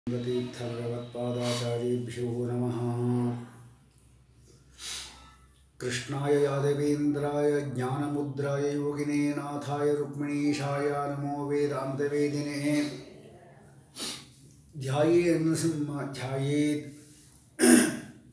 तीर्थभगवत्पादाचार्येभ्यो नमः कृष्णाय यादवेन्द्राय ज्ञानमुद्राय योगिने नाथाय रुक्मिणीशाय नमो वेदान्तवेदिने ध्यायेत् नृसिंह ध्यायेत्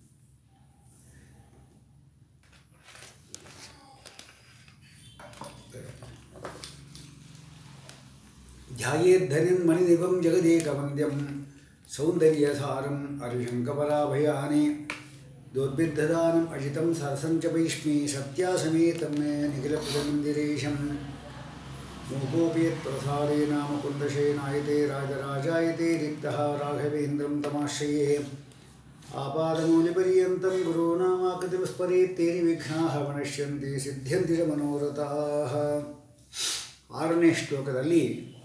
ध्यायेद्धरिं मणिनिभं जगदेकवन्द्यं सौन्दर्यसारम् अर्षङ्कपराभयानि दोद्भिर्ददानम् अजितं सरसं च वैष्मी सत्यासमेतं मे निखिलपदमन्दिरेशं मूकोऽपि यत्प्रसादेन मुकुन्दशेनायते राजराजायते रिक्तः राघवेन्द्रं तमाश्रये आपादमूलिपर्यन्तं गुरूणामाकृतिविस्मरेत्तेनि विघ्नाः मनश्यन्ति सिद्ध्यन्ति च मनोरथाः ಆರನೇ ಶ್ಲೋಕದಲ್ಲಿ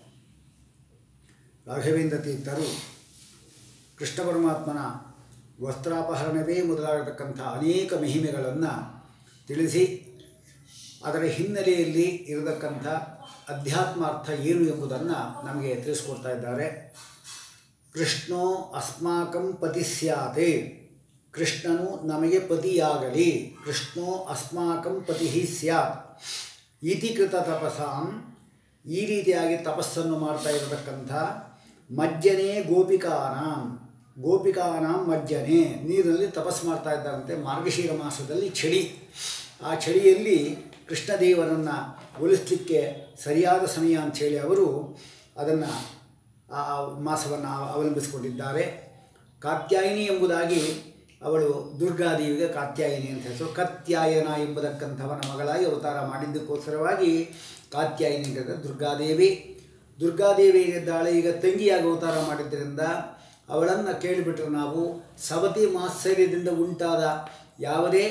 ರಾಘವೇಂದ್ರ ತೀರ್ಥರು ಕೃಷ್ಣ ಪರಮಾತ್ಮನ ವಸ್ತ್ರಾಪಹರಣವೇ ಮೊದಲಾಗತಕ್ಕಂಥ ಅನೇಕ ಮಹಿಮೆಗಳನ್ನು ತಿಳಿಸಿ ಅದರ ಹಿನ್ನೆಲೆಯಲ್ಲಿ ಇರತಕ್ಕಂಥ ಅಧ್ಯಾತ್ಮಾರ್ಥ ಏನು ಎಂಬುದನ್ನು ನಮಗೆ ತಿಳಿಸ್ಕೊಡ್ತಾ ಇದ್ದಾರೆ ಕೃಷ್ಣೋ ಅಸ್ಮಾಕಂ ಪತಿ ಸ್ಯಾತೆ ಕೃಷ್ಣನು ನಮಗೆ ಪತಿಯಾಗಲಿ ಕೃಷ್ಣೋ ಅಸ್ಮಾಕಂ ಪತಿ ಸ್ಯಾತ್ ಇತಿ ಕೃತ ತಪಸಾಂ ಈ ರೀತಿಯಾಗಿ ತಪಸ್ಸನ್ನು ಮಾಡ್ತಾ ಇರತಕ್ಕಂಥ ಮಜ್ಜನೆ ಗೋಪಿಕಾನಾಂ ಗೋಪಿಕಾನಾಂ ಮಜ್ಜನೆ ನೀರಿನಲ್ಲಿ ತಪಸ್ಸು ಮಾಡ್ತಾ ಇದ್ದಾರಂತೆ ಮಾರ್ಗಶೀರ ಮಾಸದಲ್ಲಿ ಚಳಿ ಆ ಚಳಿಯಲ್ಲಿ ಕೃಷ್ಣದೇವರನ್ನು ಒಲಿಸಲಿಕ್ಕೆ ಸರಿಯಾದ ಸಮಯ ಅಂಥೇಳಿ ಅವರು ಅದನ್ನು ಆ ಮಾಸವನ್ನು ಅವಲಂಬಿಸಿಕೊಂಡಿದ್ದಾರೆ ಕಾತ್ಯಾಯಿನಿ ಎಂಬುದಾಗಿ ಅವಳು ದುರ್ಗಾದೇವಿಗೆ ಕಾತ್ಯಾಯಿನಿ ಅಂತ ಹೆಸರು ಕತ್ಯಾಯನ ಎಂಬುದಕ್ಕಂಥವನ ಮಗಳಾಗಿ ಅವತಾರ ಮಾಡಿದ್ದಕ್ಕೋಸ್ಕರವಾಗಿ ಕಾತ್ಯಾಯಿನಿ ಅಂತ ದುರ್ಗಾದೇವಿ ದುರ್ಗಾದೇವಿ ಏನಿದ್ದಾಳೆ ಈಗ ತಂಗಿಯಾಗಿ ಅವತಾರ ಮಾಡಿದ್ದರಿಂದ ಅವಳನ್ನು ಕೇಳಿಬಿಟ್ರೆ ನಾವು ಸವತಿ ಮಾತ್ಸರ್ಯದಿಂದ ಉಂಟಾದ ಯಾವುದೇ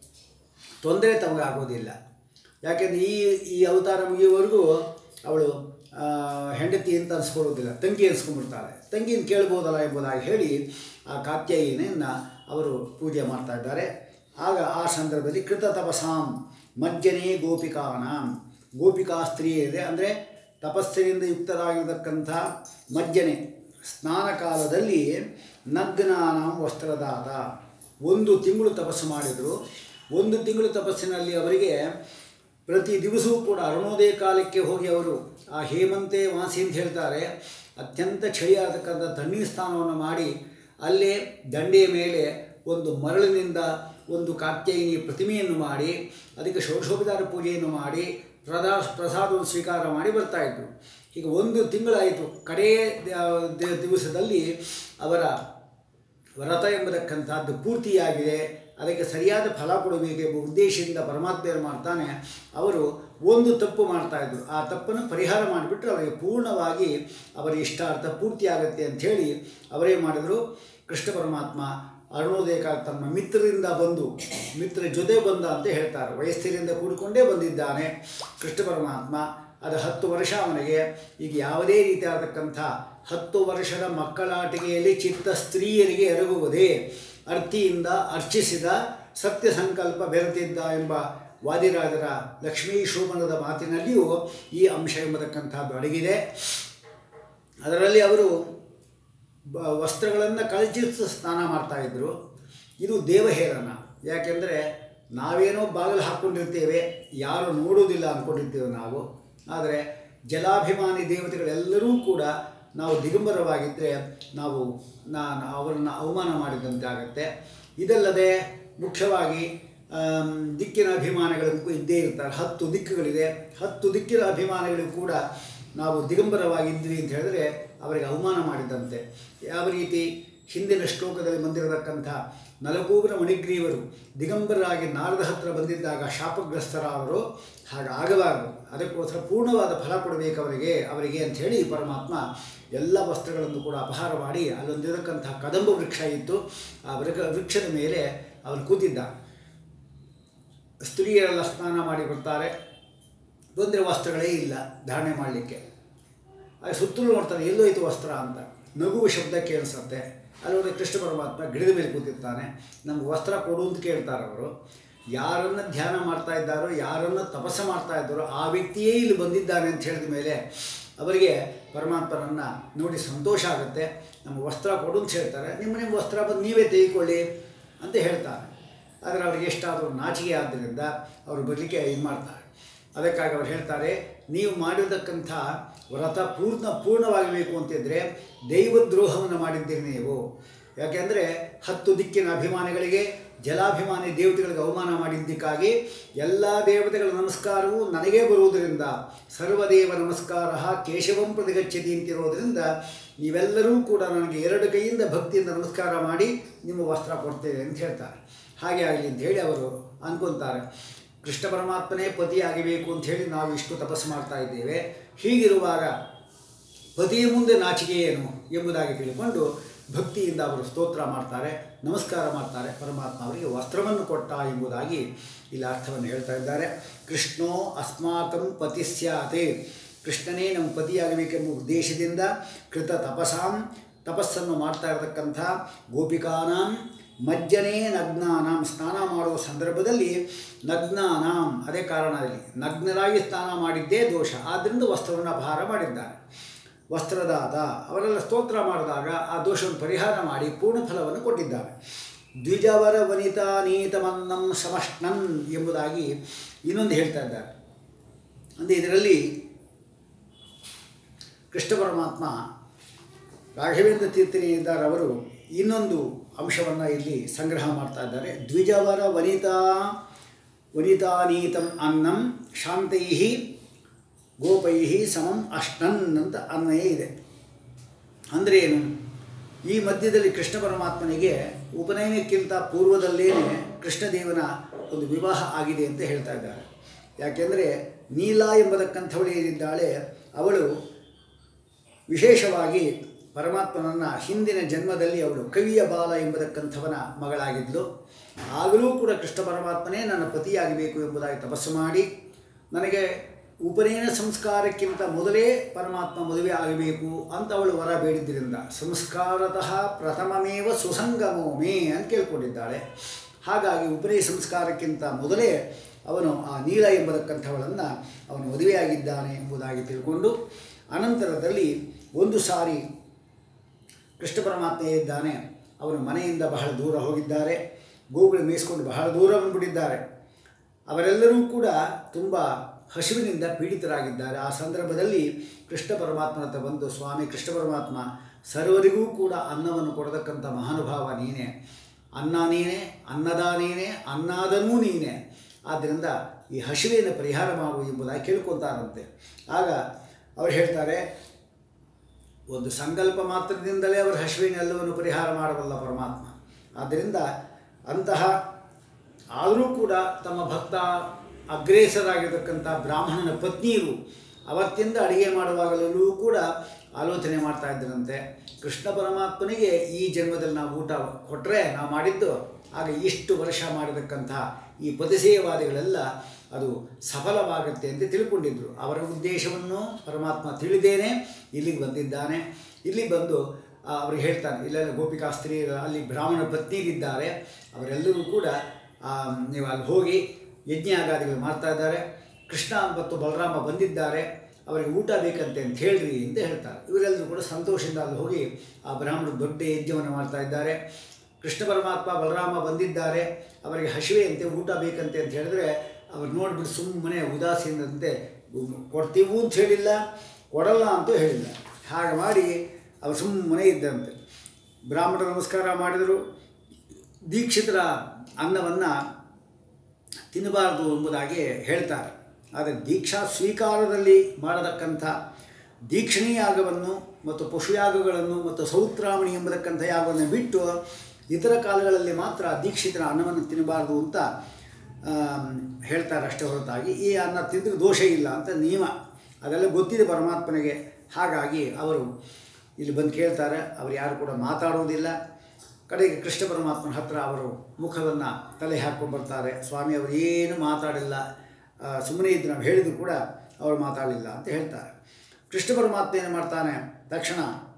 ತೊಂದರೆ ತಮಗಾಗೋದಿಲ್ಲ ಯಾಕೆಂದರೆ ಈ ಈ ಅವತಾರ ಮುಗಿಯುವವರೆಗೂ ಅವಳು ಹೆಂಡತಿ ಅಂತ ಅನ್ಸ್ಕೊಳ್ಳೋದಿಲ್ಲ ತಂಗಿ ಅನ್ಸ್ಕೊಂಡ್ಬಿಡ್ತಾಳೆ ತಂಗಿನ ಕೇಳ್ಬೋದಲ್ಲ ಎಂಬುದಾಗಿ ಹೇಳಿ ಆ ಕಾತ್ಯಾಯಿನಿಯನ್ನು ಅವರು ಪೂಜೆ ಮಾಡ್ತಾ ಇದ್ದಾರೆ ಆಗ ಆ ಸಂದರ್ಭದಲ್ಲಿ ಕೃತ ತಪಸಾಂ ಮಜ್ಜನೆ ಗೋಪಿಕಾನಾಂ ಗೋಪಿಕಾ ಸ್ತ್ರೀಯರಿದೆ ಅಂದರೆ ತಪಸ್ಸಿನಿಂದ ಯುಕ್ತರಾಗಿರತಕ್ಕಂಥ ಮಜ್ಜನೆ ಸ್ನಾನ ಕಾಲದಲ್ಲಿ ನಗ್ನಾನಾಂ ವಸ್ತ್ರದಾತ ಒಂದು ತಿಂಗಳು ತಪಸ್ಸು ಮಾಡಿದರು ಒಂದು ತಿಂಗಳು ತಪಸ್ಸಿನಲ್ಲಿ ಅವರಿಗೆ ಪ್ರತಿ ದಿವಸವೂ ಕೂಡ ಅರುಣೋದಯ ಕಾಲಕ್ಕೆ ಹೋಗಿ ಅವರು ಆ ಹೇಮಂತೆ ವಾಸಿ ಅಂತ ಹೇಳ್ತಾರೆ ಅತ್ಯಂತ ಚಳಿಯಾಗತಕ್ಕಂಥ ತಣ್ಣೀರು ಸ್ನಾನವನ್ನು ಮಾಡಿ ಅಲ್ಲೇ ದಂಡೆಯ ಮೇಲೆ ಒಂದು ಮರಳಿನಿಂದ ಒಂದು ಕಾತ್ಯಾಯಿನಿ ಪ್ರತಿಮೆಯನ್ನು ಮಾಡಿ ಅದಕ್ಕೆ ಷೋಡಶೋಪಚಾರ ಪೂಜೆಯನ್ನು ಮಾಡಿ ಪ್ರದಾ ಪ್ರಸಾದವನ್ನು ಸ್ವೀಕಾರ ಮಾಡಿ ಬರ್ತಾಯಿದ್ರು ಈಗ ಒಂದು ತಿಂಗಳಾಯಿತು ಕಡೇ ದಿವಸದಲ್ಲಿ ಅವರ ವ್ರತ ಎಂಬತಕ್ಕಂಥದ್ದು ಪೂರ್ತಿಯಾಗಿದೆ ಅದಕ್ಕೆ ಸರಿಯಾದ ಫಲ ಕೊಡಬೇಕೆಂಬ ಉದ್ದೇಶದಿಂದ ಪರಮಾತ್ಮ ಏನು ಮಾಡ್ತಾನೆ ಅವರು ಒಂದು ತಪ್ಪು ಮಾಡ್ತಾಯಿದ್ರು ಆ ತಪ್ಪನ್ನು ಪರಿಹಾರ ಮಾಡಿಬಿಟ್ರೆ ಅವರಿಗೆ ಪೂರ್ಣವಾಗಿ ಅವರ ಇಷ್ಟಾರ್ಥ ಪೂರ್ತಿಯಾಗತ್ತೆ ಅಂಥೇಳಿ ಅವರೇ ಮಾಡಿದರು ಕೃಷ್ಣ ಪರಮಾತ್ಮ ಅರುಣೋದಯ ಕಾಲ ತಮ್ಮ ಮಿತ್ರರಿಂದ ಬಂದು ಮಿತ್ರ ಜೊತೆ ಬಂದ ಅಂತ ಹೇಳ್ತಾರೆ ವಯಸ್ಸಿನಿಂದ ಕೂಡಿಕೊಂಡೇ ಬಂದಿದ್ದಾನೆ ಕೃಷ್ಣ ಪರಮಾತ್ಮ ಅದು ಹತ್ತು ವರ್ಷ ಅವನಿಗೆ ಈಗ ಯಾವುದೇ ರೀತಿಯಾದಕ್ಕಂಥ ಹತ್ತು ವರ್ಷದ ಮಕ್ಕಳಾಟಿಕೆಯಲ್ಲಿ ಚಿತ್ತ ಸ್ತ್ರೀಯರಿಗೆ ಎರಗುವುದೇ ಅರ್ತಿಯಿಂದ ಅರ್ಚಿಸಿದ ಸತ್ಯ ಸಂಕಲ್ಪ ಬೆರೆತಿದ್ದ ಎಂಬ ವಾದಿರಾಜರ ಲಕ್ಷ್ಮೀ ಶೋಭನದ ಮಾತಿನಲ್ಲಿಯೂ ಈ ಅಂಶ ಎಂಬತಕ್ಕಂಥದ್ದು ಅಡಗಿದೆ ಅದರಲ್ಲಿ ಅವರು ಬ ವಸ್ತ್ರಗಳನ್ನು ಕಳಚಿಸಿ ಸ್ನಾನ ಮಾಡ್ತಾಯಿದ್ರು ಇದು ದೇವಹೇರನ ಯಾಕೆಂದರೆ ನಾವೇನೋ ಬಾಗಿಲು ಹಾಕ್ಕೊಂಡಿರ್ತೇವೆ ಯಾರು ನೋಡೋದಿಲ್ಲ ಅಂದ್ಕೊಂಡಿರ್ತೇವೆ ನಾವು ಆದರೆ ಜಲಾಭಿಮಾನಿ ದೇವತೆಗಳೆಲ್ಲರೂ ಕೂಡ ನಾವು ದಿಗಂಬರವಾಗಿದ್ದರೆ ನಾವು ನಾನು ಅವರನ್ನು ಅವಮಾನ ಮಾಡಿದಂತೆ ಆಗುತ್ತೆ ಇದಲ್ಲದೆ ಮುಖ್ಯವಾಗಿ ದಿಕ್ಕಿನ ಅಭಿಮಾನಿಗಳಿಗೂ ಇದ್ದೇ ಇರ್ತಾರೆ ಹತ್ತು ದಿಕ್ಕುಗಳಿದೆ ಹತ್ತು ದಿಕ್ಕಿನ ಅಭಿಮಾನಿಗಳಿಗೂ ಕೂಡ ನಾವು ದಿಗಂಬರವಾಗಿದ್ವಿ ಅಂತ ಹೇಳಿದ್ರೆ ಅವರಿಗೆ ಅವಮಾನ ಮಾಡಿದಂತೆ ಯಾವ ರೀತಿ ಹಿಂದಿನ ಶ್ಲೋಕದಲ್ಲಿ ಬಂದಿರತಕ್ಕಂಥ ನಲಕೂಬರ ಮಣಿಗ್ರೀವರು ದಿಗಂಬರರಾಗಿ ನಾರದ ಹತ್ರ ಬಂದಿದ್ದಾಗ ಶಾಪಗ್ರಸ್ತರಾದರು ಹಾಗಾಗಬಾರದು ಅದಕ್ಕೋಸ್ಕರ ಪೂರ್ಣವಾದ ಫಲ ಕೊಡಬೇಕು ಅವರಿಗೆ ಅವರಿಗೆ ಅಂಥೇಳಿ ಪರಮಾತ್ಮ ಎಲ್ಲ ವಸ್ತ್ರಗಳನ್ನು ಕೂಡ ಅಪಹಾರ ಮಾಡಿ ಅಲ್ಲೊಂದಿರತಕ್ಕಂಥ ಕದಂಬ ವೃಕ್ಷ ಇತ್ತು ಆ ವೃಕ್ಷ ವೃಕ್ಷದ ಮೇಲೆ ಅವನು ಕೂತಿದ್ದ ಸ್ತ್ರೀಯರೆಲ್ಲ ಸ್ನಾನ ಮಾಡಿ ಬರ್ತಾರೆ ತೊಂದರೆ ವಸ್ತ್ರಗಳೇ ಇಲ್ಲ ಧಾರಣೆ ಮಾಡಲಿಕ್ಕೆ ಅದು ಸುತ್ತಲೂ ನೋಡ್ತಾನೆ ಎಲ್ಲೋಯ್ತು ವಸ್ತ್ರ ಅಂತ ನಗುವ ಶಬ್ದ ಕೇಳಿಸುತ್ತೆ ಅಲ್ಲಿ ಕೃಷ್ಣ ಪರಮಾತ್ಮ ಗಿಡದ ಮೇಲೆ ಕೂತಿರ್ತಾನೆ ನಮ್ಗೆ ವಸ್ತ್ರ ಕೊಡು ಅಂತ ಕೇಳ್ತಾರೆ ಅವರು ಯಾರನ್ನು ಧ್ಯಾನ ಮಾಡ್ತಾ ಇದ್ದಾರೋ ಯಾರನ್ನು ತಪಸ್ಸು ಮಾಡ್ತಾ ಇದ್ದಾರೋ ಆ ವ್ಯಕ್ತಿಯೇ ಇಲ್ಲಿ ಬಂದಿದ್ದಾನೆ ಅಂತ ಹೇಳಿದ ಮೇಲೆ ಅವರಿಗೆ ಪರಮಾತ್ಮನನ್ನು ನೋಡಿ ಸಂತೋಷ ಆಗುತ್ತೆ ನಮ್ಮ ವಸ್ತ್ರ ಕೊಡು ಅಂತ ಹೇಳ್ತಾರೆ ನಿಮ್ಮ ನಿಮ್ಮ ವಸ್ತ್ರ ಬಂದು ನೀವೇ ತೆಗೆದುಕೊಳ್ಳಿ ಅಂತ ಹೇಳ್ತಾರೆ ಆದರೆ ಅವ್ರಿಗೆ ಎಷ್ಟಾದರೂ ನಾಚಿಕೆ ಆದ್ದರಿಂದ ಅವರು ಬರಲಿಕ್ಕೆ ಇದು ಮಾಡ್ತಾರೆ ಅದಕ್ಕಾಗಿ ಅವ್ರು ಹೇಳ್ತಾರೆ ನೀವು ಮಾಡಿರತಕ್ಕಂಥ ವ್ರತ ಪೂರ್ಣ ಪೂರ್ಣವಾಗಬೇಕು ಅಂತಿದ್ದರೆ ದೈವದ್ರೋಹವನ್ನು ಮಾಡಿದ್ದೀರಿ ನೀವು ಯಾಕೆಂದರೆ ಹತ್ತು ದಿಕ್ಕಿನ ಅಭಿಮಾನಿಗಳಿಗೆ ಜಲಾಭಿಮಾನಿ ದೇವತೆಗಳಿಗೆ ಅವಮಾನ ಮಾಡಿದ್ದಕ್ಕಾಗಿ ಎಲ್ಲ ದೇವತೆಗಳ ನಮಸ್ಕಾರವು ನನಗೇ ಬರುವುದರಿಂದ ಸರ್ವದೇವ ನಮಸ್ಕಾರ ಕೇಶವಂ ಪ್ರತಿಗಚ್ಚತಿ ಅಂತಿರೋದರಿಂದ ನೀವೆಲ್ಲರೂ ಕೂಡ ನನಗೆ ಎರಡು ಕೈಯಿಂದ ಭಕ್ತಿಯಿಂದ ನಮಸ್ಕಾರ ಮಾಡಿ ನಿಮ್ಮ ವಸ್ತ್ರ ಕೊಡ್ತೇವೆ ಅಂತ ಹೇಳ್ತಾರೆ ಹಾಗೆ ಆಗಲಿ ಅಂತ ಹೇಳಿ ಅವರು ಅನ್ಕೊತಾರೆ ಕೃಷ್ಣ ಪರಮಾತ್ಮನೇ ಪತಿಯಾಗಬೇಕು ಅಂತ ಹೇಳಿ ನಾವು ಇಷ್ಟು ತಪಸ್ಸು ಮಾಡ್ತಾ ಇದ್ದೇವೆ ಹೀಗಿರುವಾಗ ಪತಿಯ ಮುಂದೆ ನಾಚಿಕೆ ಏನು ಎಂಬುದಾಗಿ ತಿಳ್ಕೊಂಡು ಭಕ್ತಿಯಿಂದ ಅವರು ಸ್ತೋತ್ರ ಮಾಡ್ತಾರೆ ನಮಸ್ಕಾರ ಮಾಡ್ತಾರೆ ಪರಮಾತ್ಮ ಅವರಿಗೆ ವಸ್ತ್ರವನ್ನು ಕೊಟ್ಟ ಎಂಬುದಾಗಿ ಇಲ್ಲಿ ಅರ್ಥವನ್ನು ಹೇಳ್ತಾ ಇದ್ದಾರೆ ಕೃಷ್ಣೋ ಅಸ್ಮಾಕಂ ಪತಿ ಸ್ಯಾತೆ ಕೃಷ್ಣನೇ ನಮ್ಮ ಪತಿಯಾಗಬೇಕೆಂಬ ಉದ್ದೇಶದಿಂದ ಕೃತ ತಪಸಾಂ ತಪಸ್ಸನ್ನು ಮಾಡ್ತಾ ಇರತಕ್ಕಂಥ ಗೋಪಿಕಾನಾಂ ಮಜ್ಜನೇ ನಗ್ನಾನಾಂ ಸ್ನಾನ ಮಾಡುವ ಸಂದರ್ಭದಲ್ಲಿ ನಗ್ನಾನಾಂ ಅದೇ ಕಾರಣ ಇಲ್ಲಿ ನಗ್ನರಾಗಿ ಸ್ನಾನ ಮಾಡಿದ್ದೇ ದೋಷ ಆದ್ದರಿಂದ ವಸ್ತ್ರವನ್ನು ಅಪಹಾರ ಮಾಡಿದ್ದಾರೆ ವಸ್ತ್ರದಾತ ಅವರೆಲ್ಲ ಸ್ತೋತ್ರ ಮಾಡಿದಾಗ ಆ ದೋಷವನ್ನು ಪರಿಹಾರ ಮಾಡಿ ಪೂರ್ಣ ಫಲವನ್ನು ಕೊಟ್ಟಿದ್ದಾರೆ ದ್ವಿಜವರ ವನಿತಾ ನೀತಮನ್ನಂ ಸಮಷ್ಣನ್ ಎಂಬುದಾಗಿ ಇನ್ನೊಂದು ಹೇಳ್ತಾ ಇದ್ದಾರೆ ಅಂದರೆ ಇದರಲ್ಲಿ ಕೃಷ್ಣ ಪರಮಾತ್ಮ ರಾಘವೇಂದ್ರ ತೀರ್ಥನಿದ್ದಾರೆ ಅವರು ಇನ್ನೊಂದು ಅಂಶವನ್ನು ಇಲ್ಲಿ ಸಂಗ್ರಹ ಮಾಡ್ತಾ ಇದ್ದಾರೆ ದ್ವಿಜವರ ವನಿತಾ ವನಿತಾನೀತಂ ಅನ್ನಂ ಶಾಂತೈ ಗೋಪೈ ಸಮಂ ಅಷ್ಟನ್ ಅಂತ ಅನ್ವಯ ಇದೆ ಅಂದರೆ ಏನು ಈ ಮಧ್ಯದಲ್ಲಿ ಕೃಷ್ಣ ಪರಮಾತ್ಮನಿಗೆ ಉಪನಯನಕ್ಕಿಂತ ಪೂರ್ವದಲ್ಲೇನೆ ಕೃಷ್ಣದೇವನ ಒಂದು ವಿವಾಹ ಆಗಿದೆ ಅಂತ ಹೇಳ್ತಾ ಇದ್ದಾರೆ ಯಾಕೆಂದರೆ ನೀಲಾ ಎಂಬತಕ್ಕಂಥವಳು ಏನಿದ್ದಾಳೆ ಅವಳು ವಿಶೇಷವಾಗಿ ಪರಮಾತ್ಮನನ್ನು ಹಿಂದಿನ ಜನ್ಮದಲ್ಲಿ ಅವಳು ಕವಿಯ ಬಾಲ ಎಂಬತಕ್ಕಂಥವನ ಮಗಳಾಗಿದ್ಲು ಆಗಲೂ ಕೂಡ ಕೃಷ್ಣ ಪರಮಾತ್ಮನೇ ನನ್ನ ಪತಿಯಾಗಬೇಕು ಎಂಬುದಾಗಿ ತಪಸ್ಸು ಮಾಡಿ ನನಗೆ ಉಪನಯನ ಸಂಸ್ಕಾರಕ್ಕಿಂತ ಮೊದಲೇ ಪರಮಾತ್ಮ ಮದುವೆ ಆಗಬೇಕು ಅಂತ ಅವಳು ವರ ಬೇಡಿದ್ದರಿಂದ ಸಂಸ್ಕಾರತಃ ಪ್ರಥಮಮೇವ ಸುಸಂಗಮೋ ಮೇ ಅಂತ ಕೇಳ್ಕೊಂಡಿದ್ದಾಳೆ ಹಾಗಾಗಿ ಉಪನಯ ಸಂಸ್ಕಾರಕ್ಕಿಂತ ಮೊದಲೇ ಅವನು ಆ ನೀಲ ಎಂಬತಕ್ಕಂಥವಳನ್ನು ಅವನು ಮದುವೆಯಾಗಿದ್ದಾನೆ ಎಂಬುದಾಗಿ ತಿಳ್ಕೊಂಡು ಅನಂತರದಲ್ಲಿ ಒಂದು ಸಾರಿ ಕೃಷ್ಣ ಪರಮಾತ್ಮ ಇದ್ದಾನೆ ಅವನು ಮನೆಯಿಂದ ಬಹಳ ದೂರ ಹೋಗಿದ್ದಾರೆ ಗೋಗಳು ಮೇಯಿಸ್ಕೊಂಡು ಬಹಳ ದೂರ ಬಂದುಬಿಟ್ಟಿದ್ದಾರೆ ಅವರೆಲ್ಲರೂ ಕೂಡ ತುಂಬ ಹಸಿವಿನಿಂದ ಪೀಡಿತರಾಗಿದ್ದಾರೆ ಆ ಸಂದರ್ಭದಲ್ಲಿ ಕೃಷ್ಣ ಪರಮಾತ್ಮನ ಹತ್ರ ಬಂದು ಸ್ವಾಮಿ ಕೃಷ್ಣ ಪರಮಾತ್ಮ ಸರ್ವರಿಗೂ ಕೂಡ ಅನ್ನವನ್ನು ಕೊಡತಕ್ಕಂಥ ಮಹಾನುಭಾವ ನೀನೇ ಅನ್ನ ನೀನೇ ಅನ್ನದ ನೀನೇ ಅನ್ನಾದನೂ ನೀನೇ ಆದ್ದರಿಂದ ಈ ಹಸಿವೆಯನ್ನು ಪರಿಹಾರ ಮಾಡು ಎಂಬುದಾಗಿ ಕೇಳ್ಕೊತಾರಂತೆ ಆಗ ಅವರು ಹೇಳ್ತಾರೆ ಒಂದು ಸಂಕಲ್ಪ ಮಾತ್ರದಿಂದಲೇ ಅವರ ಹಸಿವಿನೆಲ್ಲವನ್ನು ಪರಿಹಾರ ಮಾಡಬಲ್ಲ ಪರಮಾತ್ಮ ಆದ್ದರಿಂದ ಅಂತಹ ಆದರೂ ಕೂಡ ತಮ್ಮ ಭಕ್ತ ಅಗ್ರೇಸರಾಗಿರ್ತಕ್ಕಂಥ ಬ್ರಾಹ್ಮಣನ ಪತ್ನಿಯರು ಅವತ್ತಿಂದ ಅಡಿಗೆ ಮಾಡುವಾಗಲೂ ಕೂಡ ಆಲೋಚನೆ ಮಾಡ್ತಾ ಇದ್ದರಂತೆ ಕೃಷ್ಣ ಪರಮಾತ್ಮನಿಗೆ ಈ ಜನ್ಮದಲ್ಲಿ ನಾವು ಊಟ ಕೊಟ್ಟರೆ ನಾವು ಮಾಡಿದ್ದು ಆಗ ಇಷ್ಟು ವರ್ಷ ಮಾಡಿರ್ತಕ್ಕಂಥ ಈ ಪತಿಸೇಯವಾದಿಗಳೆಲ್ಲ ಅದು ಸಫಲವಾಗುತ್ತೆ ಅಂತ ತಿಳ್ಕೊಂಡಿದ್ರು ಅವರ ಉದ್ದೇಶವನ್ನು ಪರಮಾತ್ಮ ತಿಳಿದೇನೆ ಇಲ್ಲಿಗೆ ಬಂದಿದ್ದಾನೆ ಇಲ್ಲಿ ಬಂದು ಆ, ಅವ್ರಿಗೆ ಹೇಳ್ತಾನೆ ಇಲ್ಲೆಲ್ಲ ಗೋಪಿಕಾ ಸ್ತ್ರೀ ಅಲ್ಲಿ ಬ್ರಾಹ್ಮಣ ಪತ್ನಿಯರಿದ್ದಾರೆ ಅವರೆಲ್ಲರೂ ಕೂಡ ಆ, ನೀವು ಅಲ್ಲಿ ಹೋಗಿ ಯಜ್ಞಾಗಾದಿಗಳು ಮಾಡ್ತಾ ಇದ್ದಾರೆ ಕೃಷ್ಣ ಮತ್ತು ಬಲರಾಮ ಬಂದಿದ್ದಾರೆ ಅವರಿಗೆ ಊಟ ಬೇಕಂತೆ ಅಂತ ಹೇಳ್ರಿ ಅಂತ ಹೇಳ್ತಾರೆ ಇವರೆಲ್ಲರೂ ಕೂಡ ಸಂತೋಷದಿಂದ ಅಲ್ಲಿ ಹೋಗಿ ಆ ಬ್ರಾಹ್ಮಣರು ದೊಡ್ಡ ಯಜ್ಞವನ್ನು ಮಾಡ್ತಾ ಇದ್ದಾರೆ ಕೃಷ್ಣ ಪರಮಾತ್ಮ ಬಲರಾಮ ಬಂದಿದ್ದಾರೆ ಅವರಿಗೆ ಹಸಿವೆಯಂತೆ ಊಟ ಬೇಕಂತೆ ಅಂತ ಹೇಳಿದ್ರೆ ಅವ್ರು ನೋಡ್ಬಿಟ್ಟು ಸುಮ್ಮನೆ ಉದಾಸೀನದಂತೆ ಕೊಡ್ತೀವು ಅಂತ ಹೇಳಿಲ್ಲ ಕೊಡಲ್ಲ ಅಂತೂ ಹೇಳಿಲ್ಲ ಹಾಗೆ ಮಾಡಿ ಅವ್ರು ಸುಮ್ಮನೆ ಇದ್ದಂತೆ ಬ್ರಾಹ್ಮಣರು ನಮಸ್ಕಾರ ಮಾಡಿದರು ದೀಕ್ಷಿತರ ಅನ್ನವನ್ನು ತಿನ್ನಬಾರದು ಎಂಬುದಾಗಿ ಹೇಳ್ತಾರೆ ಆದರೆ ದೀಕ್ಷಾ ಸ್ವೀಕಾರದಲ್ಲಿ ಮಾಡತಕ್ಕಂಥ ದೀಕ್ಷಣೀಯ ಯಾಗವನ್ನು ಮತ್ತು ಪಶುಯಾಗಗಳನ್ನು ಮತ್ತು ಸೌತ್ರಾಮಣಿ ಎಂಬತಕ್ಕಂಥ ಯಾಗವನ್ನು ಬಿಟ್ಟು ಇತರ ಕಾಲಗಳಲ್ಲಿ ಮಾತ್ರ ದೀಕ್ಷಿತರ ಅನ್ನವನ್ನು ತಿನ್ನಬಾರದು ಅಂತ ಆಮ್, ಹೇಳ್ತಾರೆ ಅಷ್ಟೇ ಹೊರತಾಗಿ ಈ ಅನ್ನ ತಿಂದರೆ ದೋಷ ಇಲ್ಲ ಅಂತ ನಿಯಮ ಅದೆಲ್ಲ ಗೊತ್ತಿದೆ ಪರಮಾತ್ಮನಿಗೆ ಹಾಗಾಗಿ ಅವರು ಇಲ್ಲಿ ಬಂದು ಕೇಳ್ತಾರೆ ಅವರು ಯಾರು ಕೂಡ ಮಾತಾಡುವುದಿಲ್ಲ ಕಡೆಗೆ ಕೃಷ್ಣ ಪರಮಾತ್ಮನ ಹತ್ರ ಅವರು ಮುಖವನ್ನು ತಲೆ ಹಾಕ್ಕೊಂಡು ಬರ್ತಾರೆ ಸ್ವಾಮಿ ಅವರು ಏನು ಮಾತಾಡಿಲ್ಲ ಆ, ಸುಮ್ಮನೆ ಇದ್ದು ನಾವು ಹೇಳಿದ್ರು ಕೂಡ ಅವರು ಮಾತಾಡಲಿಲ್ಲ ಅಂತ ಹೇಳ್ತಾರೆ ಕೃಷ್ಣ ಪರಮಾತ್ಮ ಏನು ಮಾಡ್ತಾನೆ ತಕ್ಷಣ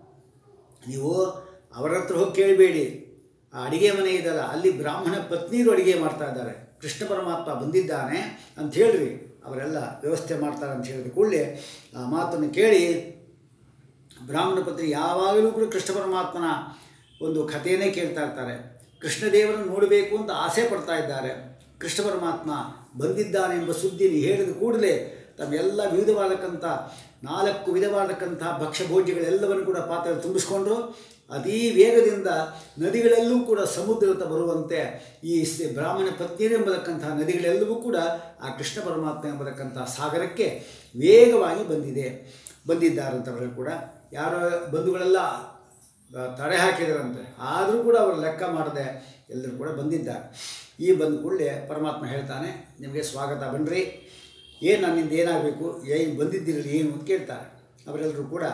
ನೀವು ಅವರ ಹತ್ರ ಹೋಗಿ ಕೇಳಬೇಡಿ ಆ ಅಡಿಗೆ ಮನೆ ಇದಲ್ಲ ಅಲ್ಲಿ ಬ್ರಾಹ್ಮಣ ಪತ್ನಿಯರು ಅಡಿಗೆ ಮಾಡ್ತಾ ಇದ್ದಾರೆ ಕೃಷ್ಣ ಪರಮಾತ್ಮ ಬಂದಿದ್ದಾನೆ ಅಂತ ಹೇಳ್ರಿ ಅವರೆಲ್ಲ ವ್ಯವಸ್ಥೆ ಮಾಡ್ತಾರೆ ಅಂತ ಹೇಳಿದ ಕೂಡಲೇ ಆ ಮಾತನ್ನು ಕೇಳಿ ಬ್ರಾಹ್ಮಣ ಪತ್ರಿ ಯಾವಾಗಲೂ ಕೂಡ ಕೃಷ್ಣ ಪರಮಾತ್ಮನ ಒಂದು ಕಥೆಯನ್ನೇ ಕೇಳ್ತಾ ಇರ್ತಾರೆ ಕೃಷ್ಣದೇವರನ್ನು ನೋಡಬೇಕು ಅಂತ ಆಸೆ ಪಡ್ತಾ ಇದ್ದಾರೆ ಕೃಷ್ಣ ಪರಮಾತ್ಮ ಬಂದಿದ್ದಾನೆ ಎಂಬ ಸುದ್ದಿని ಹೇಳಿದ ಕೂಡಲೇ ತಮ್ಮೆಲ್ಲ ವಿವಿಧವಾದಕ್ಕಂಥ ನಾಲ್ಕು ವಿಧವಾದಕ್ಕಂಥ ಭಕ್ಷ್ಯಭೋಜ್ಯಗಳೆಲ್ಲವನ್ನು ಕೂಡ ಪಾತ್ರೆಯಲ್ಲಿ ತುಂಬಿಸ್ಕೊಂಡ್ರು ಅತೀ ವೇಗದಿಂದ ನದಿಗಳೆಲ್ಲೂ ಕೂಡ ಸಮುದ್ರದ ಬರುವಂತೆ ಈ ಸ- ಬ್ರಾಹ್ಮಣ ಪತ್ನಿಯರು ಎಂಬತಕ್ಕಂಥ ನದಿಗಳೆಲ್ಲವೂ ಕೂಡ ಆ ಕೃಷ್ಣ ಪರಮಾತ್ಮ ಎಂಬತಕ್ಕಂಥ ಸಾಗರಕ್ಕೆ ವೇಗವಾಗಿ ಬಂದಿದೆ ಬಂದಿದ್ದಾರಂಥವರು ಕೂಡ ಯಾರೋ ಬಂಧುಗಳೆಲ್ಲ ತಡೆ ಹಾಕಿದರಂತೆ ಆದರೂ ಕೂಡ ಅವರು ಲೆಕ್ಕ ಮಾಡದೆ ಎಲ್ಲರೂ ಕೂಡ ಬಂದಿದ್ದಾರೆ ಈ ಬಂದ ಕೂಡಲೇ ಪರಮಾತ್ಮ ಹೇಳ್ತಾನೆ ನಿಮಗೆ ಸ್ವಾಗತ ಬನ್ನಿರಿ ಏನು ನನ್ನಿಂದ ಏನಾಗಬೇಕು ಏನು ಬಂದಿದ್ದೀರಲ್ಲ ಏನು ಅಂತ ಕೇಳ್ತಾರೆ ಅವರೆಲ್ಲರೂ ಕೂಡ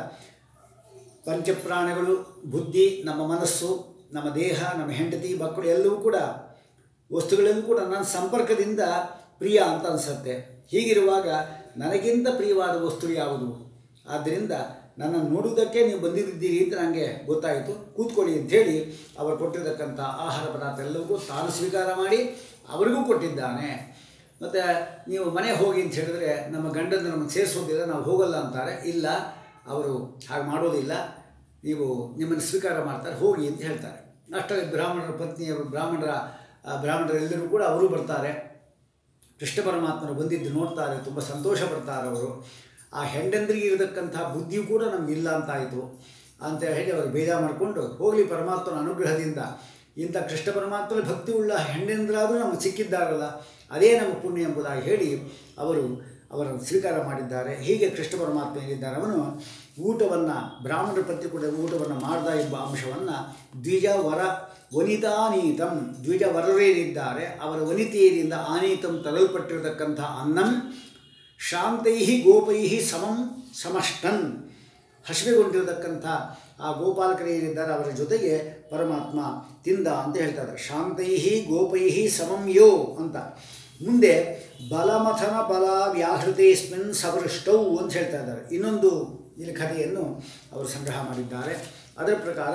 ಪಂಚಪ್ರಾಣಗಳು ಬುದ್ಧಿ ನಮ್ಮ ಮನಸ್ಸು ನಮ್ಮ ದೇಹ ನಮ್ಮ ಹೆಂಡತಿ ಮಕ್ಕಳು ಎಲ್ಲವೂ ಕೂಡ ವಸ್ತುಗಳೆಲ್ಲೂ ಕೂಡ ನನ್ನ ಸಂಪರ್ಕದಿಂದ ಪ್ರಿಯ ಅಂತ ಅನಿಸುತ್ತೆ ಹೀಗಿರುವಾಗ ನನಗಿಂತ ಪ್ರಿಯವಾದ ವಸ್ತು ಯಾವುದು ಆದ್ದರಿಂದ ನನ್ನನ್ನು ನೋಡುವುದಕ್ಕೆ ನೀವು ಬಂದಿದ್ದೀರಿ ಅಂತ ನನಗೆ ಗೊತ್ತಾಯಿತು ಕೂತ್ಕೊಳ್ಳಿ ಅಂಥೇಳಿ ಅವರು ಕೊಟ್ಟಿರ್ತಕ್ಕಂಥ ಆಹಾರ ಪದಾರ್ಥ ಎಲ್ಲವೂ ತಾನು ಸ್ವೀಕಾರ ಮಾಡಿ ಅವರಿಗೂ ಕೊಟ್ಟಿದ್ದಾನೆ ಮತ್ತು ನೀವು ಮನೆ ಹೋಗಿ ಅಂತ ಹೇಳಿದ್ರೆ ನಮ್ಮ ಗಂಡನ ನಮಗೆ ಸೇರಿಸೋದಿಲ್ಲ ನಾವು ಹೋಗಲ್ಲ ಅಂತಾರೆ ಇಲ್ಲ ಅವರು ಹಾಗೆ ಮಾಡೋದಿಲ್ಲ ನೀವು ನಿಮ್ಮನ್ನು ಸ್ವೀಕಾರ ಮಾಡ್ತಾರೆ ಹೋಗಿ ಅಂತ ಹೇಳ್ತಾರೆ ಅಷ್ಟರಲ್ಲಿ ಬ್ರಾಹ್ಮಣರ ಪತ್ನಿಯರು ಬ್ರಾಹ್ಮಣರ ಆ ಬ್ರಾಹ್ಮಣರೆಲ್ಲರೂ ಕೂಡ ಅವರು ಬರ್ತಾರೆ ಕೃಷ್ಣ ಪರಮಾತ್ಮರು ಬಂದಿದ್ದು ನೋಡ್ತಾರೆ ತುಂಬ ಸಂತೋಷ ಪಡ್ತಾರೆ ಅವರು ಆ ಹೆಂಡಂದ್ರಿಗೆ ಇರತಕ್ಕಂಥ ಬುದ್ಧಿಯೂ ಕೂಡ ನಮಗಿಲ್ಲ ಅಂತಾಯಿತು ಅಂತ ಹೇಳಿ ಅವರು ಬೇಜಾರು ಮಾಡಿಕೊಂಡು ಹೋಗಲಿ ಪರಮಾತ್ಮನ ಅನುಗ್ರಹದಿಂದ ಇಂಥ ಕೃಷ್ಣ ಪರಮಾತ್ಮನ ಭಕ್ತಿ ಉಳ್ಳ ಹೆಂಡಂದ್ರಾದರೂ ನಮಗೆ ಸಿಕ್ಕಿದ್ದಾರಲ್ಲ ಅದೇ ನಮ್ಮ ಪುಣ್ಯ ಎಂಬುದಾಗಿ ಹೇಳಿ ಅವರು ಅವರನ್ನು ಸ್ವೀಕಾರ ಮಾಡಿದ್ದಾರೆ ಹೀಗೆ ಕೃಷ್ಣ ಪರಮಾತ್ಮ ಏನಿದ್ದಾರೆ ಅವನು ಊಟವನ್ನು ಬ್ರಾಹ್ಮಣರ ಪತ್ರಿ ಕೂಡ ಊಟವನ್ನು ಮಾಡ್ದ ಎಂಬ ಅಂಶವನ್ನು ದ್ವಿಜ ವರ ವನಿತಾನೀತಂ ದ್ವಿಜ ವರರೇನಿದ್ದಾರೆ ಅವರ ವನಿತೆಯರಿಂದ ಆನೀತಂ ತರಲ್ಪಟ್ಟಿರತಕ್ಕಂಥ ಅನ್ನಂ ಶಾಂತೈ ಗೋಪೈ ಸಮಂ ಸಮಷ್ಟನ್ ಹಸಿವೆಗೊಂಡಿರತಕ್ಕಂಥ ಆ ಗೋಪಾಲಕರು ಏನಿದ್ದಾರೆ ಅವರ ಜೊತೆಗೆ ಪರಮಾತ್ಮ ತಿಂದ ಅಂತ ಹೇಳ್ತಾರೆ ಶಾಂತೈ ಗೋಪೈ ಸಮಂ ಯೋ ಅಂತ ಮುಂದೆ ಬಲಮಥನ ಬಲ ವ್ಯಾಹೃತೇಸ್ಮಿನ್ ಸವೃಷ್ಟೌ ಅಂತ ಹೇಳ್ತಾ ಇದ್ದಾರೆ ಇನ್ನೊಂದು ಇಲ್ಲಿ ಕಥೆಯನ್ನು ಅವರು ಸಂಗ್ರಹ ಮಾಡಿದ್ದಾರೆ ಅದರ ಪ್ರಕಾರ